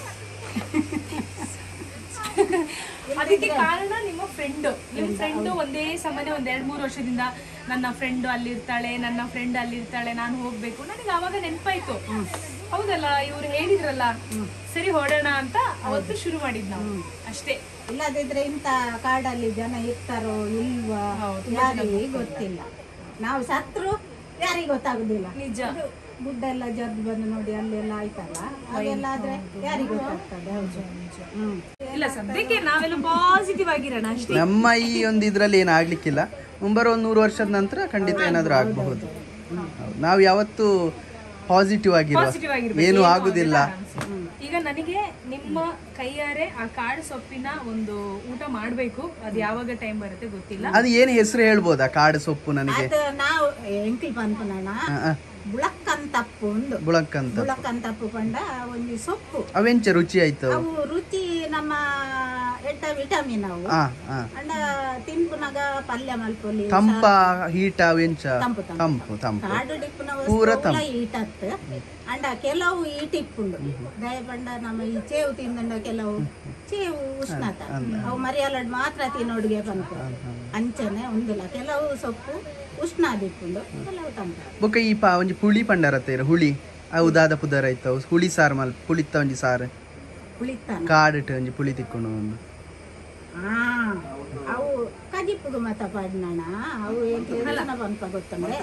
ಅದಕ್ಕೆ ಕಾರಣ ನಿಮ್ಮ ಫ್ರೆಂಡ್ ನಿಮ್ ಫ್ರೆಂಡ್ ಒಂದೇ ಸಮನೆ ಒಂದ್ ಎರಡ್ ಮೂರು ವರ್ಷದಿಂದ ನನ್ನ ಫ್ರೆಂಡ್ ಅಲ್ಲಿರ್ತಾಳೆ ನನ್ನ ಫ್ರೆಂಡ್ ಅಲ್ಲಿರ್ತಾಳೆ ನಾನು ಹೋಗ್ಬೇಕು ನನಗೆ ಅವಾಗ ನೆನಪಾಯ್ತು ಹೌದಲ್ಲ ಇವ್ರು ಹೇಳಿದ್ರಲ್ಲ ಸರಿ ಹೊಡೋಣ ಅಂತ ಅವತ್ತು ಶುರು ಮಾಡಿದ್ ನಾವು ಅಷ್ಟೇ ಇಲ್ಲದಿದ್ರೆ ಇಂಥ ಕಾಡಲ್ಲಿ ಜನ ಇರ್ತಾರೋ ಇಲ್ವಾ ಯಾರಿಗೆ ಗೊತ್ತಿಲ್ಲ ನಾವು ಸತ್ರು ಯಾರಿಗೆ ಗೊತ್ತಾಗುದಿಲ್ಲ ನಿಜ ಇದು ಗುಡ್ಡ ಎಲ್ಲ ಜರ್ದು ಬಂದು ನೋಡಿ ಅಲ್ಲೆಲ್ಲ ಆಯ್ತಲ್ಲ ಅದೆಲ್ಲ ಆದ್ರೆ ಯಾರಿಗೆ ಗೊತ್ತಾಗ್ತದೆ ಹೌದು ಹ್ಮ್ ಇಲ್ಲ ಸದ್ಯಕ್ಕೆ ನಾವೆಲ್ಲ ಪಾಸಿಟಿವ್ ಆಗಿರೋಣ ಅಷ್ಟೇ ನಮ್ಮ ಈ ಒಂದು ಇದ್ರಲ್ಲಿ ಏನು ಆಗ್ಲಿಕ್ಕಿಲ್ಲ ಮುಂಬರೋ ಒಂದು ನೂರು ವರ್ಷದ ನಂತರ ಖಂಡಿತ ಏನಾದರೂ ಆಗಬಹುದು ನಾವು ಯಾವತ್ತೂ ಪಾಸಿಟಿವ್ ಆಗಿರುವ ಪಾಸಿಟಿವ್ ಆಗಿರ್ಬೇಕು ಏನು ಆಗುದಿಲ್ಲ ಈಗ ನನಗೆ ನಿಮ್ಮ ಕೈಯಾರೆ ಆ ಕಾಡು ಸೊಪ್ಪಿನ ಒಂದು ಊಟ ಮಾಡ್ಬೇಕು ಅದು ಯಾವಾಗ ಟೈಮ್ ಬರುತ್ತೆ ಗೊತ್ತಿಲ್ಲ ಅದು ಏನು ಹೆಸರು ಹೇಳ್ಬೋದಾ ಕಾಡು ಸೊಪ್ಪು ನನಗೆ ಅದು ನಾವು ಎಂಕಿ ಪನ್ಪನಣ ಆ, ಆ, ಬುಳಕ್ಕಂತಪ್ಪು ಒಂದು ಬುಳಕ್ಕಂತ ಬುಳಕ್ಕಂತಪ್ಪು ಪಂಡ ಒಂದು ಸೊಪ್ಪು ಅವೆಂಚ ರುಚಿ ಆಯ್ತು ಅವು ರುಚಿ ನಮ್ಮ ಎಡ್ಡ ವಿಟಮಿನ್ ಅವು ಹಾ ಹಾ ಅಂಡ ತಿನ್ಪುನಾಗ ಪಲ್ಯ ಮಲ್ಪೊಲಿ ತಂಪ ಹೀಟ ಅವೆಂಚ ತಂಪು ತಂಪು ತಂಪು ತಂಪು ಕಾಡು ಡಿಪ್ಪುನ ಪೂರ ವಸ್ತು ಈಟತ್ ಅಂಡ ಕೆಲವು ಈಟಿಪ್ಪುಂಡು ದಯಪಂಡ ನಮ್ಮ ಈ ಚೇವು ತಿಂದಂಡ ಕೆಲವು ಚೇವು ಉಷ್ಣತ ಅವು ಮರಿಯಾಲಡ್ ಮಾತ್ರ ತಿನ್ನೋಡಿಗೆ ಬಂತು ಅಂಚನೆ ಒಂದಿಲ್ಲ ಕೆಲವು ಸೊಪ್ಪು ಉಷ್ಣ ದಿಪ್ಪುಂಡು ಕೆಲವು ತಂಪ ಬೊಕ್ಕ ಈ ಪಾ ಒಂಜಿ ಪುಳಿ ಪಂಡರತ್ತೇರ ಹುಳಿ ಅವು ದಾದ ಪುದರ್ ಆಯ್ತವು ಹುಳಿ ಸಾರು ಮಲ್ ಪುಳಿತ್ತ ಒಂಜಿ ಸಾರು ಕುಳಿತಾನ ಕಾಡಿಟ್ಟು ಒಂಜಿ ಪುಳಿ ತಿಕ್ಕೊಂಡು ಒಂದು ಆ ಅವು ಕಜಿಪ್ಪುಗು ಮತ ಪಾಡ್ನಣ ಅವು ಏನ ಬಂಪ ಗೊತ್ತಂದ್ರೆ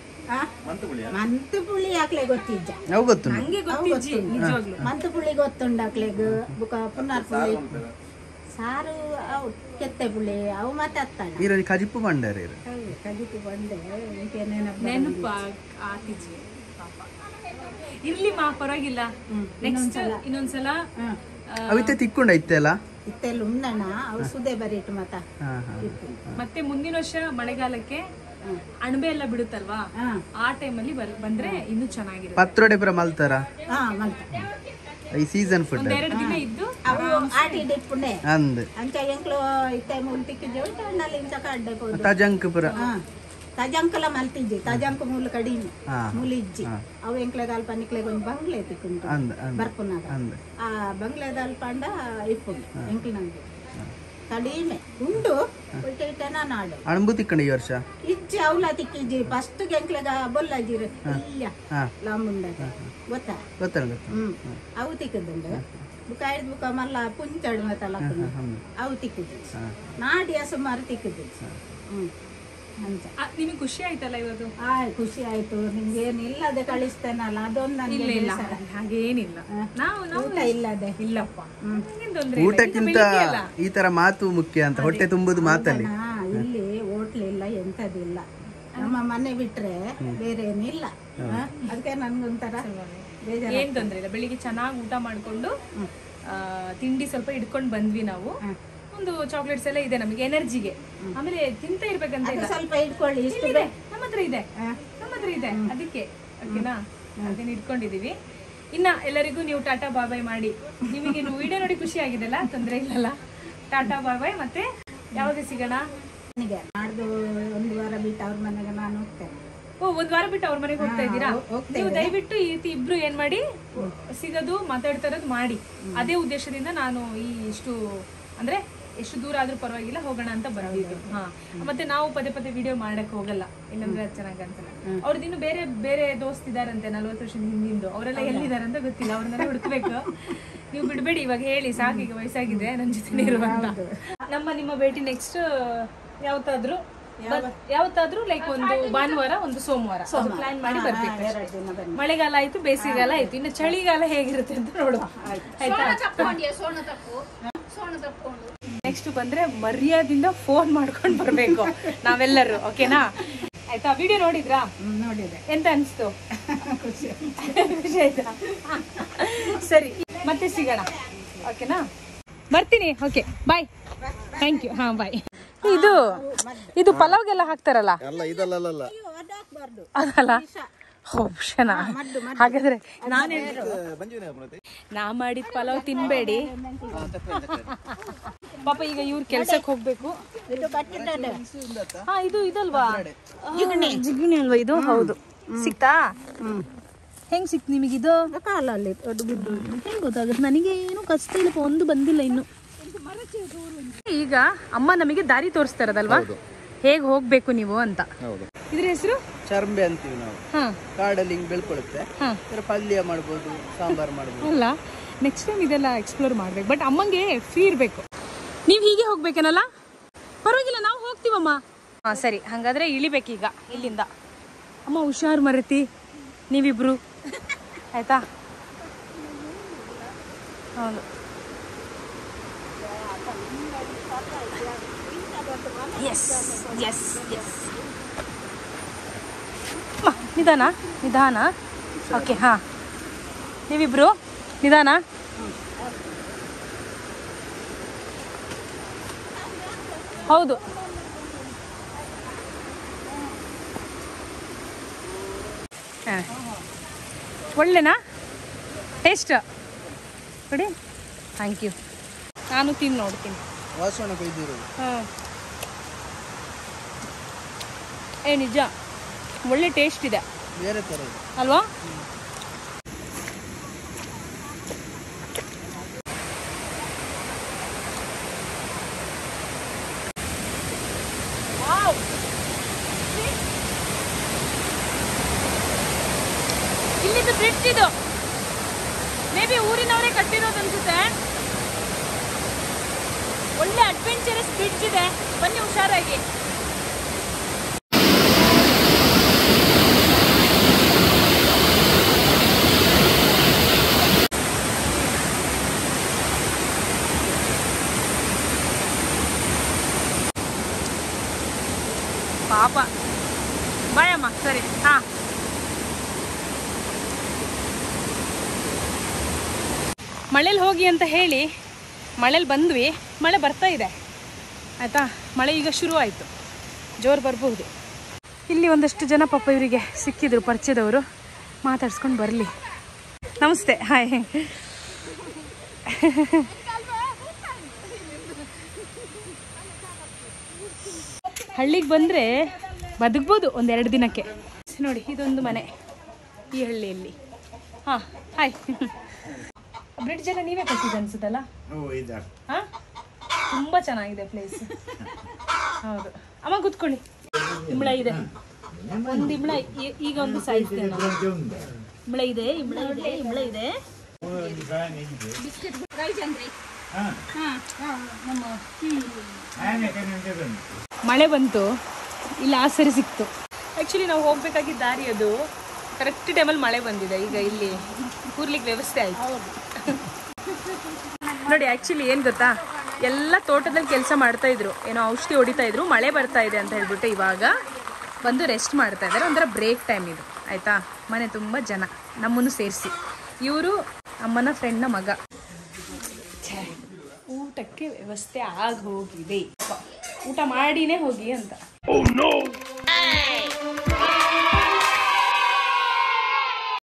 ಮಂತು ಪುಳಿ ಹಾಕ್ಲೆ ಗೊತ್ತಿಜ್ಜ ಅವು ಗೊತ್ತು ನಂಗೆ ಗೊತ್ತಿಜ್ಜಿ ನಿಜವಾಗ್ಲು ಮಂತು ಪುಳಿ ಗೊತ್ತುಂಡಾಕ್ಲೆಗ್ ಬುಕ ಪುನರ್ ಪುಳಿ ಸಾರು ಅವು ಕೆತ್ತೆ ಪುಳಿ ಅವು ಮತ್ತೆ ಹತ್ತಣ ಈರಲ್ಲಿ ಕಜಿಪ್ಪು ಪಂಡರ ಇರು ಕಜಿಪ್ಪು ಬಂದೆ ಈಕೆ ನೆನಪು ನೆನಪ ಆತಿಜಿ ಪಾಪ ಇರ್ಲಿ ಮಾ ಪರವಾಗಿಲ್ಲ ನೆಕ್ಸ್ಟ್ ಇನ್ನೊಂದ್ಸಲ ಆ, ಅವಿತ್ತೆ ತಿಕ್ಕೊಂಡು ಐತೆಲ್ಲ ಇತ್ತೆಲ್ಲ ಉಂಡಣ ಅವು ಸುದೆ ಬರೀಟು ಮತ ಹಾ ಹಾ ಮತ್ತೆ ಮುಂದಿನ ವರ್ಷ ಮಳೆಗಾಲಕ್ಕೆ ಅಣಬೆ ಎಲ್ಲ ಬಿಡುತ್ತಲ್ವಾ ಹಾ ಆ ಟೈಮಲ್ಲಿ ಬಂದ್ರೆ ಇನ್ನೂ ಚೆನ್ನಾಗಿರುತ್ತೆ ಪತ್ರೊಡೆ ಪುರ ಮಲ್ತಾರ ಹಾ ಮಲ್ತ ಈ ಸೀಸನ್ ಫುಡ್ ಎರಡು ದಿನ ಇದ್ದು ಅವು ಆಟಿ ಡಿಪ್ಪುಂಡೆ ಅಂದ್ ಅಂಚ ಎಂಕ್ಲು ಇತ್ತೆ ಮುಲ್ ತಿಕ್ಕಿದ್ದೇವೆ ಟಣ್ಣಲ್ಲಿ ಇಂಚ ಕಡ್ಡೆ ಹೋದು ತಜಂಕ್ ಪುರ ಹಾ ತಜಂಕಲ ಮಲ್ತಿಜ್ಜಿ ತಜಂಕ ಮೂಲ ಕಡಿಮೆ ಹಾ ಮುಲಿಜ್ಜಿ ಅವು ಎಂಕ್ಲೆದ ಅಲ್ಪ ನಿಕ್ಲೆಗ ಒಂದು ಬಂಗ್ಲೆ ತಿಕ್ಕೊಂಡು ಅಂದ್ ಅಂದ್ ಬರ್ಪುನಾಗ ಅಂದ್ ಆ ಬಂಗ್ಲೆದ ಅಲ್ಪಂಡ ಇಪ್ಪುಂಡು ಎಂಕ್ಲಿನಂಗೆ ಕಡಿಮೆ ಉಂಡು ಉಲ್ಟ ಇಟ್ಟನ ನಾಡು ಅಣಬು ತಿಕ್ಕಂಡು ಈ ವರ್ಷ ಇಜ್ಜಿ ಅವಲ ತಿಕ್ಕಿಜ್ಜಿ ಫಸ್ಟ್ ಎಂಕ್ಲೆಗ ಬೊಲ್ಲಜಿರು ಇಲ್ಲ ಹಾ ಲಾಂಬುಂಡಾಗ ಗೊತ್ತಾ ಗೊತ್ತಲ್ಲ ಗೊತ್ತ ಹ್ಮ್ ಅವು ತಿಕ್ಕದುಂಡು ಬುಕ ಹಿಡ್ದು ಬುಕ ಮಲ್ಲ ಪುಂಚಡು ಮತ್ತಲ್ಲ ಅವು ತಿಕ್ಕುದು ನಾಡಿಯ ಸುಮಾರು ತಿಕ್ಕುದು ಹ್ಮ್ ಅಂಚ ಆ, ನಿಮಗೆ ಖುಷಿ ಆಯ್ತಲ್ಲ ಇವತ್ತು ಆಯ್ ಖುಷಿ ಆಯ್ತು ನಿಮ್ಗೆ ಏನಿಲ್ಲದೆ ಕಳಿಸ್ತೇನಲ್ಲ ಅದೊಂದು ನನಗೆ ಇಲ್ಲ ಬೇಸರ. ಹಾಗೇನಿಲ್ಲ ನಾವು ನಾವು ಊಟ ಇಲ್ಲದೆ ಇಲ್ಲಪ್ಪ ಏನ್ ತೊಂದ್ರೆ ಇಲ್ಲ. ಊಟಕ್ಕಿಂತ ಈ ತರ ಮಾತು ಮುಖ್ಯ ಅಂತ ಹೊಟ್ಟೆ ತುಂಬುದು ಮಾತಲ್ಲಿ ಹಾ ಇಲ್ಲಿ ಹೋಟ್ಲ್ ಇಲ್ಲ ಎಂತದಿಲ್ಲ ನಮ್ಮ ಮನೆ ಬಿಟ್ರೆ ಬೇರೆ ಏನಿಲ್ಲ ಹಾ, ಅದಕ್ಕೆ ನನ್ಗೊಂಥರ ಬೇಜಾರ ಏನ್ ತೊಂದ್ರೆ ಇಲ್ಲ ಬೆಳಿಗ್ಗೆ ಚೆನ್ನಾಗಿ ಊಟ ಮಾಡ್ಕೊಂಡು ಆ, ತಿಂಡಿ ಸ್ವಲ್ಪ ಇಟ್ಕೊಂಡು ಬಂದ್ವಿ ನಾವು ಒಂದು ಚಾಕ್ಲೇಟ್ಸ್ ಎಲ್ಲ ಇದೆ ನಮಗೆ ಎನರ್ಜಿಗೆ ಆಮೇಲೆ ತಿಂತ ಇರ್ಬೇಕಂತ ಇಲ್ಲ ಸ್ವಲ್ಪ ಇಟ್ಕೊಳ್ಳಿ ಇಷ್ಟು ಇದೆ ನಮ್ಮ ಹತ್ರ ಇದೆ ನಮ್ಮ ಹತ್ರ ಇದೆ ಅದಕ್ಕೆ ಓಕೆನಾ ಅದನ್ನ ಇಟ್ಕೊಂಡಿದೀವಿ ಇನ್ನ ಎಲ್ಲರಿಗೂ ನೀವು ಟಾಟಾ ಬಾಯ್ ಮಾಡಿ ನಿಮಗೆ ವಿಡಿಯೋ ನೋಡಿ ಖುಷಿ ಆಗಿದೆಲ್ಲ ತೊಂದ್ರೆ ಇಲ್ಲಲ್ಲ ಟಾಟಾ ಬಾಯ್ ಮತ್ತೆ ಯಾವಾಗ ಸಿಗೋಣ ನನಗೆ ನಾಡ್ದು ಒಂದು ವಾರ ಬಿಟ್ಟು ಅವ್ರ ಮನೆಗೆ ನಾನು ಹೋಗ್ತೇನೆ ಓ ಒಂದ್ ವಾರ ಬಿಟ್ಟು ಅವ್ರ ಮನೆಗೆ ಹೋಗ್ತಾ ಇದ್ದೀರಾ ಹೋಗ್ತೇವೆ. ನೀವು ದಯವಿಟ್ಟು ಈ ರೀತಿ ಇಬ್ರು ಏನ್ ಮಾಡಿ ಸಿಗೋದು ಮಾತಾಡ್ತಾ ಇರೋದು ಮಾಡಿ ಅದೇ ಉದ್ದೇಶದಿಂದ ನಾನು ಈ ಇಷ್ಟು ಅಂದ್ರೆ ಎಷ್ಟು ದೂರ ಆದ್ರೂ ಪರವಾಗಿಲ್ಲ ಹೋಗೋಣ ಅಂತ ಬಂದಿದ್ದು ಹಾ ಮತ್ತೆ ನಾವು ಪದೇ ಪದೇ ವಿಡಿಯೋ ಮಾಡಕ್ ಹೋಗಲ್ಲ ಇನ್ನೊಂದ್ರೆ ಅದು ಚೆನ್ನಾಗಿ ಕಾಣಿಸಲ್ಲ ಅವ್ರದ್ದು ಇನ್ನು ಬೇರೆ ಬೇರೆ ದೋಸ್ತ್ ಇದಾರಂತೆ ನಲ್ವತ್ತು ವರ್ಷದ ಹಿಂದಿಂದು ಅವರೆಲ್ಲ ಎಲ್ಲಿದ್ದಾರೆ ಅಂತ ಗೊತ್ತಿಲ್ಲ ಅವ್ರನ್ನೆಲ್ಲ ಹುಡುಕ್ಬೇಕು ನೀವು ಬಿಡಬೇಡಿ ಇವಾಗ ಹೇಳಿ ಸಾಕು ಈಗ ವಯಸ್ಸಾಗಿದೆ ನನ್ನ ಜೊತೆ ಇರುವಂತ ನಮ್ಮ ನಿಮ್ಮ ಭೇಟಿ ನೆಕ್ಸ್ಟ್ ಯಾವತ್ತಾದ್ರೂ ಬ- ಯಾವತ್ತಾದ್ರೂ ಲೈಕ್ ಒಂದು ಭಾನುವಾರ ಒಂದು ಸೋಮವಾರ ಪ್ಲಾನ್ ಮಾಡಿ ಬರ್ಬೇಕು ಎರಡು ದಿನ ಬನ್ನಿ ಮಳೆಗಾಲ ಆಯ್ತು ಬೇಸಿಗೆಗಾಲ ಆಯ್ತು ಇನ್ನು ಚಳಿಗಾಲ ಹೇಗಿರುತ್ತೆ ಅಂತ ನೋಡುವ ಆಯ್ತಾ ತಪ್ಕೊಂಡ್ಯ ಸೋಣ ತಪ್ಪು ಸೋಣ ತಪ್ಕೊಂಡು ನೆಕ್ಸ್ಟ್ ಬಂದ್ರೆ ಮರ್ಯಾದಿಂದ ಫೋನ್ ಮಾಡ್ಕೊಂಡು ಬರ್ಬೇಕು ನಾವೆಲ್ಲರೂ ಓಕೆನಾ ಆಯ್ತಾ ವಿಡಿಯೋ ನೋಡಿದ್ರಾ ಹ್ಮ್, ನೋಡಿದೆ ಎಂತ ಅನ್ಸ್ತು ಖುಷಿ ಆಯ್ತಾ ಸರಿ ಮತ್ತೆ ಸಿಗೋಣ ಓಕೆನಾ ಬರ್ತೀನಿ ಓಕೆ ಬಾಯ್ ಥ್ಯಾಂಕ್ ಯು ಹಾ ಬಾಯ್ ಇದು ಇದು ಪಲಾವ್ಗೆಲ್ಲ ಹಾಕ್ತಾರಲ್ಲ ಅಲ್ಲ ಇದಲ್ಲ ಅದಾಕ್ಬಾರ್ದು ಅದಲ್ಲ ಆಪ್ಷನಾ ಹಾಗಾದ್ರೆ ನಾನು ಬಂಜೀವನ ಮತ್ತೆ ನಾ ಮಾಡಿದ ಪಲಾವ್ ತಿನ್ಬೇಡಿ ಪಾಪ ಈಗ ಇವ್ರು ಕೆಲ್ಸಕ್ಕೆ ಹೋಗ್ಬೇಕು ಇದು ಕಟ್ಟಿದ ಹಾ ಇದು ಇದಲ್ವಾ ಜಿಗಣಿ ಜಿಗಣಿ ಅಲ್ವಾ ಇದು ಹೌದು ಸಿಕ್ತಾ ಹೆಂಗ್ ಸಿಕ್ತು ನಿಮಗಿದು ಕಾಲಲ್ಲಿ ಅದು ಬಿದ್ದು ಹೆಂಗ್ ಗೊತ್ತಾಗುತ್ತೆ ನನಗೆ ಏನು ಕಷ್ಟ ಇಲ್ಲ ಒಂದು ಬಂದಿಲ್ಲ ಇನ್ನು ಈಗ ಅಮ್ಮ ನಮಗೆ ದಾರಿ ತೋರಿಸ್ತಾರದಲ್ವಾ ಹೇಗ್ ಹೋಗ್ಬೇಕು ನೀವು ಅಂತ ಹೌದು ಇದ್ರ ಹೆಸರು ಚರ್ಂಬೆ ಅಂತೀವಿ ನಾವು ಹಾ ಕಾಡಲ್ಲಿ ಹಿಂಗ್ ಬೆಳ್ಕೊಳುತ್ತೆ ಹಾ ಇದರ ಪಲ್ಯ ಮಾಡ್ಬೋದು ಸಾಂಬಾರ್ ಮಾಡ್ಬೋದು ಅಲ್ಲ ನೆಕ್ಸ್ಟ್ ಟೈಮ್ ಇದೆಲ್ಲ ಎಕ್ಸ್ಪ್ಲೋರ್ ಮಾಡ್ಬೇಕು ಬಟ್ ಅಮ್ಮಂಗೆ ಫ್ರೀ ಇರಬೇಕು ನೀವು ಹೀಗೆ ಹೋಗ್ಬೇಕೇನಲ್ಲ ಪರವಾಗಿಲ್ಲ ನಾವು ಹೋಗ್ತೀವಮ್ಮ ಹಾಂ ಸರಿ ಹಾಗಾದ್ರೆ ಇಳಿಬೇಕೀಗ ಇಲ್ಲಿಂದ ಅಮ್ಮ ಹುಷಾರು ಮರತಿ ನೀವಿಬ್ರು ಆಯ್ತಾ ಹೌದು ಎಸ್ ಎಸ್ ಎಸ್ ನಿಧಾನ ನಿಧಾನ ಓಕೆ ಹಾಂ ನೀವಿಬ್ರು ನಿಧಾನ ಹೌದು ಹಾ. ಒಳ್ಳೆನಾ ಟೇಸ್ಟ್ ನೋಡಿ ಥ್ಯಾಂಕ್ ಯು ನಾನು ತಿಂದು ನೋಡ್ತೀನಿ ವಾಸವನ್ನ ಕೊಯ್ದಿರೋದು ಹಾಂ ಏ ನಿಜ ಒಳ್ಳೆ ಟೇಸ್ಟ್ ಇದೆ ಬೇರೆ ಥರ ಇದೆ ಅಲ್ವಾ ಇಲ್ಲಿದ್ದು ಬ್ರಿಡ್ಜ್ ಇದು ಮೇ ಬಿ ಊರಿನವರೇ ಕಟ್ಟಿರೋದು ಅನ್ಸುತ್ತೆ ಒಳ್ಳೆ ಅಡ್ವೆಂಚರಸ್ ಬ್ರಿಡ್ಜ್ ಇದೆ ಬನ್ನಿ ಹುಷಾರಾಗಿ ಪಾಪ ಬಾಯಮ್ಮ ಸರಿ ಹಾ ಮಳೇಲಿ ಹೋಗಿ ಅಂತ ಹೇಳಿ ಮಳೇಲಿ ಬಂದ್ವಿ ಮಳೆ ಬರ್ತಾ ಇದೆ ಆಯಿತಾ ಮಳೆ ಈಗ ಶುರು ಆಯಿತು ಜೋರು ಬರಬಹುದು ಇಲ್ಲಿ ಒಂದಷ್ಟು ಜನ ಪಾಪ ಇವರಿಗೆ ಸಿಕ್ಕಿದ್ರು ಪರಿಚಯದವರು ಮಾತಾಡ್ಸ್ಕೊಂಡು ಬರಲಿ ನಮಸ್ತೆ ಹಾಯ್ ಹಳ್ಳಿಗೆ ಬಂದರೆ ಬದುಕ್ಬೋದು ಒಂದೆರಡು ದಿನಕ್ಕೆ ನೋಡಿ ಇದೊಂದು ಮನೆ ಈ ಹಳ್ಳಿಯಲ್ಲಿ ಹಾಂ ಹಾಯ್ ಬ್ರಿಡ್ಜ್ ಎಲ್ಲ ನೀವೇ ಕಟ್ಟಿದ್ದು ಅನ್ಸುತ್ತಲ್ಲ ಹಾಂ ತುಂಬ ಚೆನ್ನಾಗಿದೆ ಪ್ಲೇಸ್ ಹೌದು ಅಮ್ಮ ಕೂತ್ಕೊಳ್ಳಿ ಇಂಬಳ ಇದೆ ಒಂದು ಇಂಬಳ ಈ- ಈಗ ಒಂದು ಸಾಯಿಸ್ತೇನೆ ನಾನು ಇಂಬಳ ಇದೆ ಇಂಬಳ ಇದೆ ಇಂಬಳ ಇದೆ ಮಳೆ ಬಂತು ಇಲ್ಲಿ ಆಸರೆ ಸಿಕ್ತು ಆ್ಯಕ್ಚುಲಿ ನಾವು ಹೋಗ್ಬೇಕಾಗಿದ್ದ ದಾರಿ ಅದು ಕರೆಕ್ಟ್ ಟೈಮಲ್ಲಿ ಮಳೆ ಬಂದಿದೆ ಈಗ ಇಲ್ಲಿ ಕೂರ್ಲಿಕ್ಕೆ ವ್ಯವಸ್ಥೆ ಆಯ್ತು ನೋಡಿ ಆ್ಯಕ್ಚುಲಿ ಏನು ಗೊತ್ತಾ ಎಲ್ಲ ತೋಟದಲ್ಲಿ ಕೆಲಸ ಮಾಡ್ತಾ ಇದ್ರು ಏನೋ ಔಷಧಿ ಹೊಡಿತಾ ಇದ್ರು ಮಳೆ ಬರ್ತಾ ಇದೆ ಅಂತ ಹೇಳ್ಬಿಟ್ಟು ಇವಾಗ ಬಂದು ರೆಸ್ಟ್ ಮಾಡ್ತಾ ಇದ್ದಾರೆ ಒಂಥರ ಬ್ರೇಕ್ ಟೈಮ್ ಇದು ಆಯ್ತಾ ಮನೆ ತುಂಬ ಜನ ನಮ್ಮನ್ನು ಸೇರಿಸಿ ಇವರು ಅಮ್ಮನ ಫ್ರೆಂಡ್ನ ಮಗ ಛೇ, ಊಟಕ್ಕೆ ವ್ಯವಸ್ಥೆ ಆಗಿ ಹೋಗಿದೆ ಊಟ ಮಾಡಿನೇ ಹೋಗಿ ಅಂತ